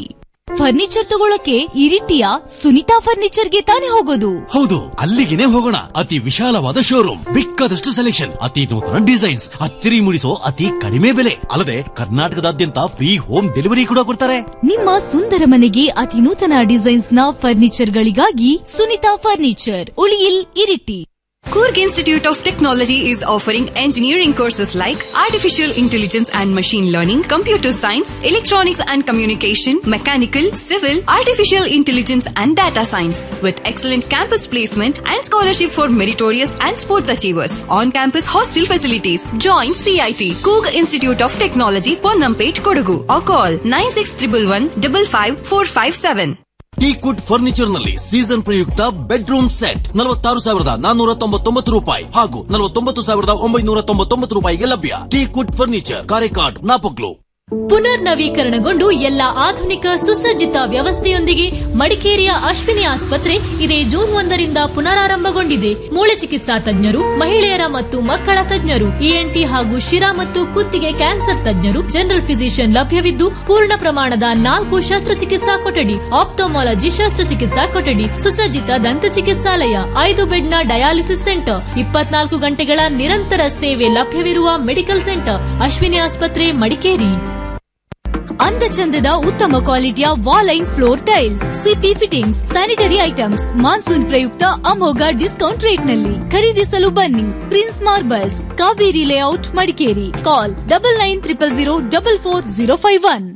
furniture ತಗೊಳಕ್ಕೆ ಇರಿಟಿಯ ಸುನಿತಾ ಫರ್ನಿಚರ್ಗೆ ತಾನೇ ಹೋಗೋದು ಹೌದು ಅಲ್ಲಿಗೆನೆ ಹೋಗೋಣ ಅತಿ ವಿಶಾಲವಾದ ಶೋರೂಮ್ ಬೇಕಾದಷ್ಟು ಸೆಲೆಕ್ಷನ್ ಅತಿ ನೂತನ ಡಿಸೈನ್ಸ್ ಅಚ್ಚರಿ ಮೂಡಿಸೋ ಅತಿ ಕಡಿಮೆ ಬೆಲೆ ಅಲ್ಲದೆ ಕರ್ನಾಟಕದಾದ್ಯಂತ ಫ್ರೀ ಹೋಮ್ ಡೆಲಿವರಿ ಕೂಡ ಕೊಡ್ತಾರೆ ನಿಮ್ಮ ಸುಂದರ ಮನೆಗೆ ಅತಿ ನೂತನ ಡಿಸೈನ್ಸ್ ನ ಫರ್ನಿಚರ್ ಗಳಿಗಾಗಿ Sunita furniture Uliyil Iritty Kurg Institute of Technology is offering engineering courses like Artificial Intelligence and Machine Learning, Computer Science, Electronics and Communication, Mechanical, Civil, Artificial Intelligence and Data Science with excellent campus placement and scholarship for meritorious and sports achievers. On-campus hostel facilities. Join CIT, Kurg Institute of Technology, Ponampet, Kodagu or call 96111 55457. ಟೀ ಕುಡ್ furniture ನಲ್ಲಿ season ಪ್ರಯುಕ್ತ bedroom set ನಲವತ್ತಾರು ಸಾವಿರದ ನಾನ್ನೂರ ತೊಂಬತ್ತೊಂಬತ್ತು ರೂಪಾಯಿ ಹಾಗೂ ನಲವತ್ತೊಂಬತ್ತು ಸಾವಿರದ ಒಂಬೈನೂರ ತೊಂಬತ್ತೊಂಬತ್ತು ರೂಪಾಯಿಗೆ ಲಭ್ಯ ಟೀ ಕುಡ್ ಫರ್ನಿಚರ್ ಕಾರೆಕಾಡ್ ನಾಪಕ್ಲು ಪುನರ್ ನವೀಕರಣಗೊಂಡು ಎಲ್ಲ ಆಧುನಿಕ ಸುಸಜ್ಜಿತ ವ್ಯವಸ್ಥೆಯೊಂದಿಗೆ ಮಡಿಕೇರಿಯ ಅಶ್ವಿನಿ ಆಸ್ಪತ್ರೆ ಇದೇ ಜೂನ್ ಒಂದರಿಂದ ಪುನರಾರಂಭಗೊಂಡಿದೆ ಮೂಳೆ ಚಿಕಿತ್ಸಾ ತಜ್ಞರು ಮಹಿಳೆಯರ ಮತ್ತು ಮಕ್ಕಳ ತಜ್ಞರು ಇಎನ್ಟಿ ಹಾಗೂ ಶಿರಾ ಮತ್ತು ಕುತ್ತಿಗೆ ಕ್ಯಾನ್ಸರ್ ತಜ್ಞರು ಜನರಲ್ ಫಿಸಿಷಿಯನ್ ಲಭ್ಯವಿದ್ದು ಪೂರ್ಣ ಪ್ರಮಾಣದ ನಾಲ್ಕು ಶಸ್ತ್ರಚಿಕಿತ್ಸಾ ಕೊಠಡಿ ಆಪ್ಟೋಮಾಲಜಿ ಶಸ್ತ್ರಚಿಕಿತ್ಸಾ ಕೊಠಡಿ ಸುಸಜ್ಜಿತ ದಂತ ಚಿಕಿತ್ಸಾಲಯ ಐದು ಬೆಡ್ನ ಡಯಾಲಿಸಿಸ್ ಸೆಂಟರ್ ಇಪ್ಪತ್ನಾಲ್ಕು ಗಂಟೆಗಳ ನಿರಂತರ ಸೇವೆ ಲಭ್ಯವಿರುವ ಮೆಡಿಕಲ್ ಸೆಂಟರ್ ಅಶ್ವಿನಿ ಆಸ್ಪತ್ರೆ ಮಡಿಕೇರಿ ಅಂದ ಚಂದದ ಉತ್ತಮ ಕ್ವಾಲಿಟಿಯ wall and floor tiles C P fittings sanitary items monsoon ಪ್ರಯುಕ್ತ ಅಮೋಘ ಡಿಸ್ಕೌಂಟ್ ರೇಟ್ನಲ್ಲಿ ಖರೀದಿಸಲು ಬನ್ನಿ Prince Marbles Kaveri layout Madikeri call double nine triple zero double four zero five one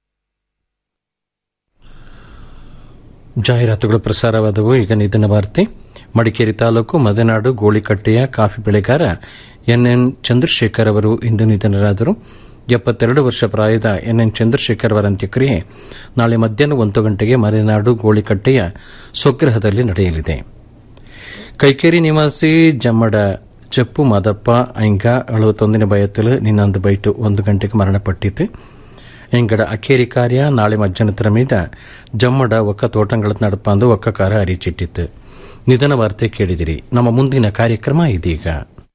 ಜಾಹೀರಾತುಗಳು ಪ್ರಸಾರವಾದವು ಈಗ ನಿಧನ ವಾರ್ತೆ ಮಡಿಕೇರಿ ತಾಲೂಕು ಮದನಾಡು ಗೋಳಿಕಟ್ಟೆಯ ಕಾಫಿ ಬೆಳೆಗಾರ ಎನ್ಎನ್ ಚಂದ್ರಶೇಖರ್ ಅವರು ಇಂದು ನಿಧನರಾದರು ಎಪ್ಪತ್ತೆರಡು ವರ್ಷ ಪ್ರಾಯದ ಎನ್ಎನ್ ಚಂದ್ರಶೇಖರ್ ಅವರ ಅಂತ್ಯಕ್ರಿಯೆ ನಾಳೆ ಮಧ್ಯಾಹ್ನ ಒಂದು ಗಂಟೆಗೆ ಮಲೆನಾಡು ಗೋಳಿಕಟ್ಟೆಯ ಸ್ವಗ್ರಹದಲ್ಲಿ ನಡೆಯಲಿದೆ ಕೈಕೇರಿ ನಿವಾಸಿ ಜಮ್ಮಡ ಜಪ್ಪು ಮಾದಪ್ಪ ಐಂಗ ಅಳುವತ್ತೊಂದಿನ ಬಯತ್ತಲು ನಿನ್ನೊಂದು ಬೈಟು ಒಂದು ಗಂಟೆಗೆ ಮರಣಪಟ್ಟಿತು ಎಂಗಡ ಅಕ್ಕೇರಿ ಕಾರ್ಯ ನಾಳೆ ಮಧ್ಯಾಹ್ನತರ ಮೀದ ಜಮ್ಮಡ ಒಕ್ಕ ತೋಟಂಗಳ ನಡಪಂದು ಒಕ್ಕ ಕಾರ ಅರಿಚಿಟ್ಟಿತ್ತು ನಿಧನ ವಾರ್ತೆ ಕೇಳಿದಿರಿ ನಮ್ಮ ಮುಂದಿನ ಕಾರ್ಯಕ್ರಮ ಇದೀಗ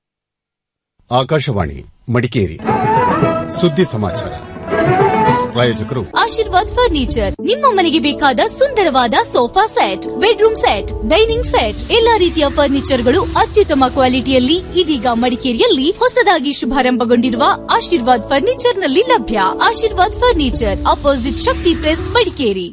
ಆಕಾಶವಾಣಿ ಮಡಿಕೇರಿ ಸುದ್ದಿ ಸಮಾಚಾರ ಪ್ರಾಯೋಜಕರು ಆಶೀರ್ವಾದ್ ಫರ್ನಿಚರ್ ನಿಮ್ಮ ಮನೆಗೆ ಬೇಕಾದ ಸುಂದರವಾದ sofa set bedroom set dining set ಎಲ್ಲಾ ರೀತಿಯ ಫರ್ನಿಚರ್ಗಳು ಅತ್ಯುತ್ತಮ ಕ್ವಾಲಿಟಿಯಲ್ಲಿ ಇದೀಗ ಮಡಿಕೇರಿಯಲ್ಲಿ ಹೊಸದಾಗಿ ಶುಭಾರಂಭಗೊಂಡಿರುವ ಆಶೀರ್ವಾದ್ ಫರ್ನಿಚರ್ನಲ್ಲಿ ಲಭ್ಯ Ashirvad furniture opposite Shakti press Madikeri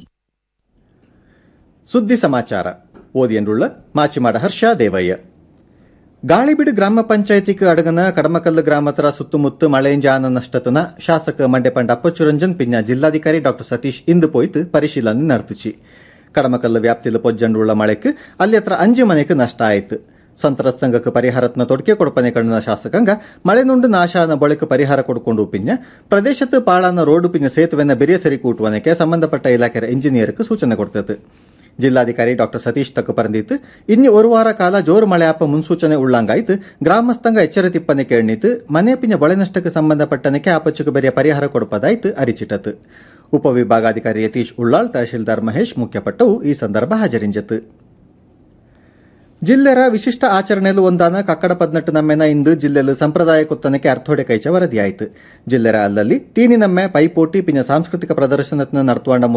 ಸುದ್ದಿ ಸಮಾಚಾರ ಓದಿಯನ್ರುಳ್ಳ ಮಾಚಿಮಾಡ ಹರ್ಷ ದೇವಯ್ಯ ಗಾಳಿಬೀಡು ಗ್ರಾಮ ಪಂಚಾಯತಿಗೆ ಅಡಗನ ಕಡಮಕಲ್ಲು ಗ್ರಾಮತರ ಸುತ್ತಮುತ್ತ ಮಳೆಂಜಾನ ನಷ್ಟತನ ಶಾಸಕ ಮಂಡ್ಯಪಂಡ ಅಪ್ಪಚ್ಚುರಂಜನ್ ಪಿನ್ನ ಜಿಲ್ಲಾಧಿಕಾರಿ ಡಾ ಸತೀಶ್ ಇಂದು ಪೋಯ್ತು ಪರಿಶೀಲನೆ ನಡೆತಿಚಿ ಕಡಮಕಲ್ಲು ವ್ಯಾಪ್ತಿಲು ಪೊಜ್ಜಂಡುಳ್ಳ ಮಳೆಕ್ ಅಲ್ಲಿ ಹತ್ರ ಅಂಜು ಮನೆಕ್ ನಷ್ಟ ಆಯ್ತು ಸಂತ್ರಸ್ತಂಗಕ್ಕೆ ಪರಿಹಾರತ್ನ ತೊಡಕೆ ಕೊಡಪನೆ ಕಣ್ಣ ಶಾಸಕಾಂಗ ಮಳೆನುಂಡು ನಾಶಾನ ಬಳಿಕ ಪರಿಹಾರ ಕೊಡ್ಕೊಂಡು ಪಿನ್ಯ ಪ್ರದೇಶത്ത് ಪಾಳಾನ ರೋಡು ಪಿನ್ಯ ಸೇತುವೆನ ಬೆರಿಯ ಸರಿ ಕೂಟುವನಕ್ಕೆ ಸಂಬಂಧಪಟ್ಟ ಇಲಾಖೆಯ ಇಂಜಿನಿಯರ್ಗೆ ಸೂಚನೆ ಕೊಡ್ತದೆ ಜಿಲ್ಲಾಧಿಕಾರಿ ಡಾ ಸತೀಶ್ ತಕ್ಕ ಪರಂದಿತ್ತು ಇನ್ನು ಒಂದು ವಾರ ಕಾಲ ಜೋರು ಮಳೆ ಆಪ ಮುನ್ಸೂಚನೆ ಉಳ್ಳಂಗಾಯ್ತು ಗ್ರಾಮಸ್ಥಂಗ ಎಚ್ಚರ ತಿಪ್ಪನೆ ಕೇಳ್ನಿತ್ತು ಮನೆ ಪಿನ್ನ ಬಳೆ ನಷ್ಟಕ್ಕೆ ಸಂಬಂಧಪಟ್ಟನಕ್ಕೆ ಆಪಚ್ಚಕ್ಕೆ ಬೇರೆ ಪರಿಹಾರ ಕೊಡಪದಾಯ್ತು ಅರಿಚಿಟತ್ ಉಪವಿಭಾಗಾಧಿಕಾರಿ ಯತೀಶ್ ಉಳ್ಳಾಳ್ ತಹಶೀಲ್ದಾರ್ ಮಹೇಶ್ ಮುಖ್ಯಪಟ್ಟವು ಈ ಸಂದರ್ಭ ಹಾಜರಿಂಜತ್ತು ಜಿಲ್ಲೆರ ವಿಶಿಷ್ಟ ಆಚರಣೆಲು ಒಂದಾನ ಕಕ್ಕಡ ಪದ್ನಟ್ಟು ನಮ್ಮೆನ ಇಂದು ಜಿಲ್ಲೆಲು ಸಂಪ್ರದಾಯ ಕುತ್ತನಕ್ಕೆ ಅರ್ಥೋಡೆ ಕೈಚ ವರದಿಯಾಯಿತು ಜಿಲ್ಲೆರ ಅಲ್ಲಲ್ಲಿ ತೀನಿ ನಮ್ಮೆ ಪೈಪೋಟಿ ಪಿನ್ನ ಸಾಂಸ್ಕೃತಿಕ ಪ್ರದರ್ಶನತ್ನ ನಡತುವಂಡ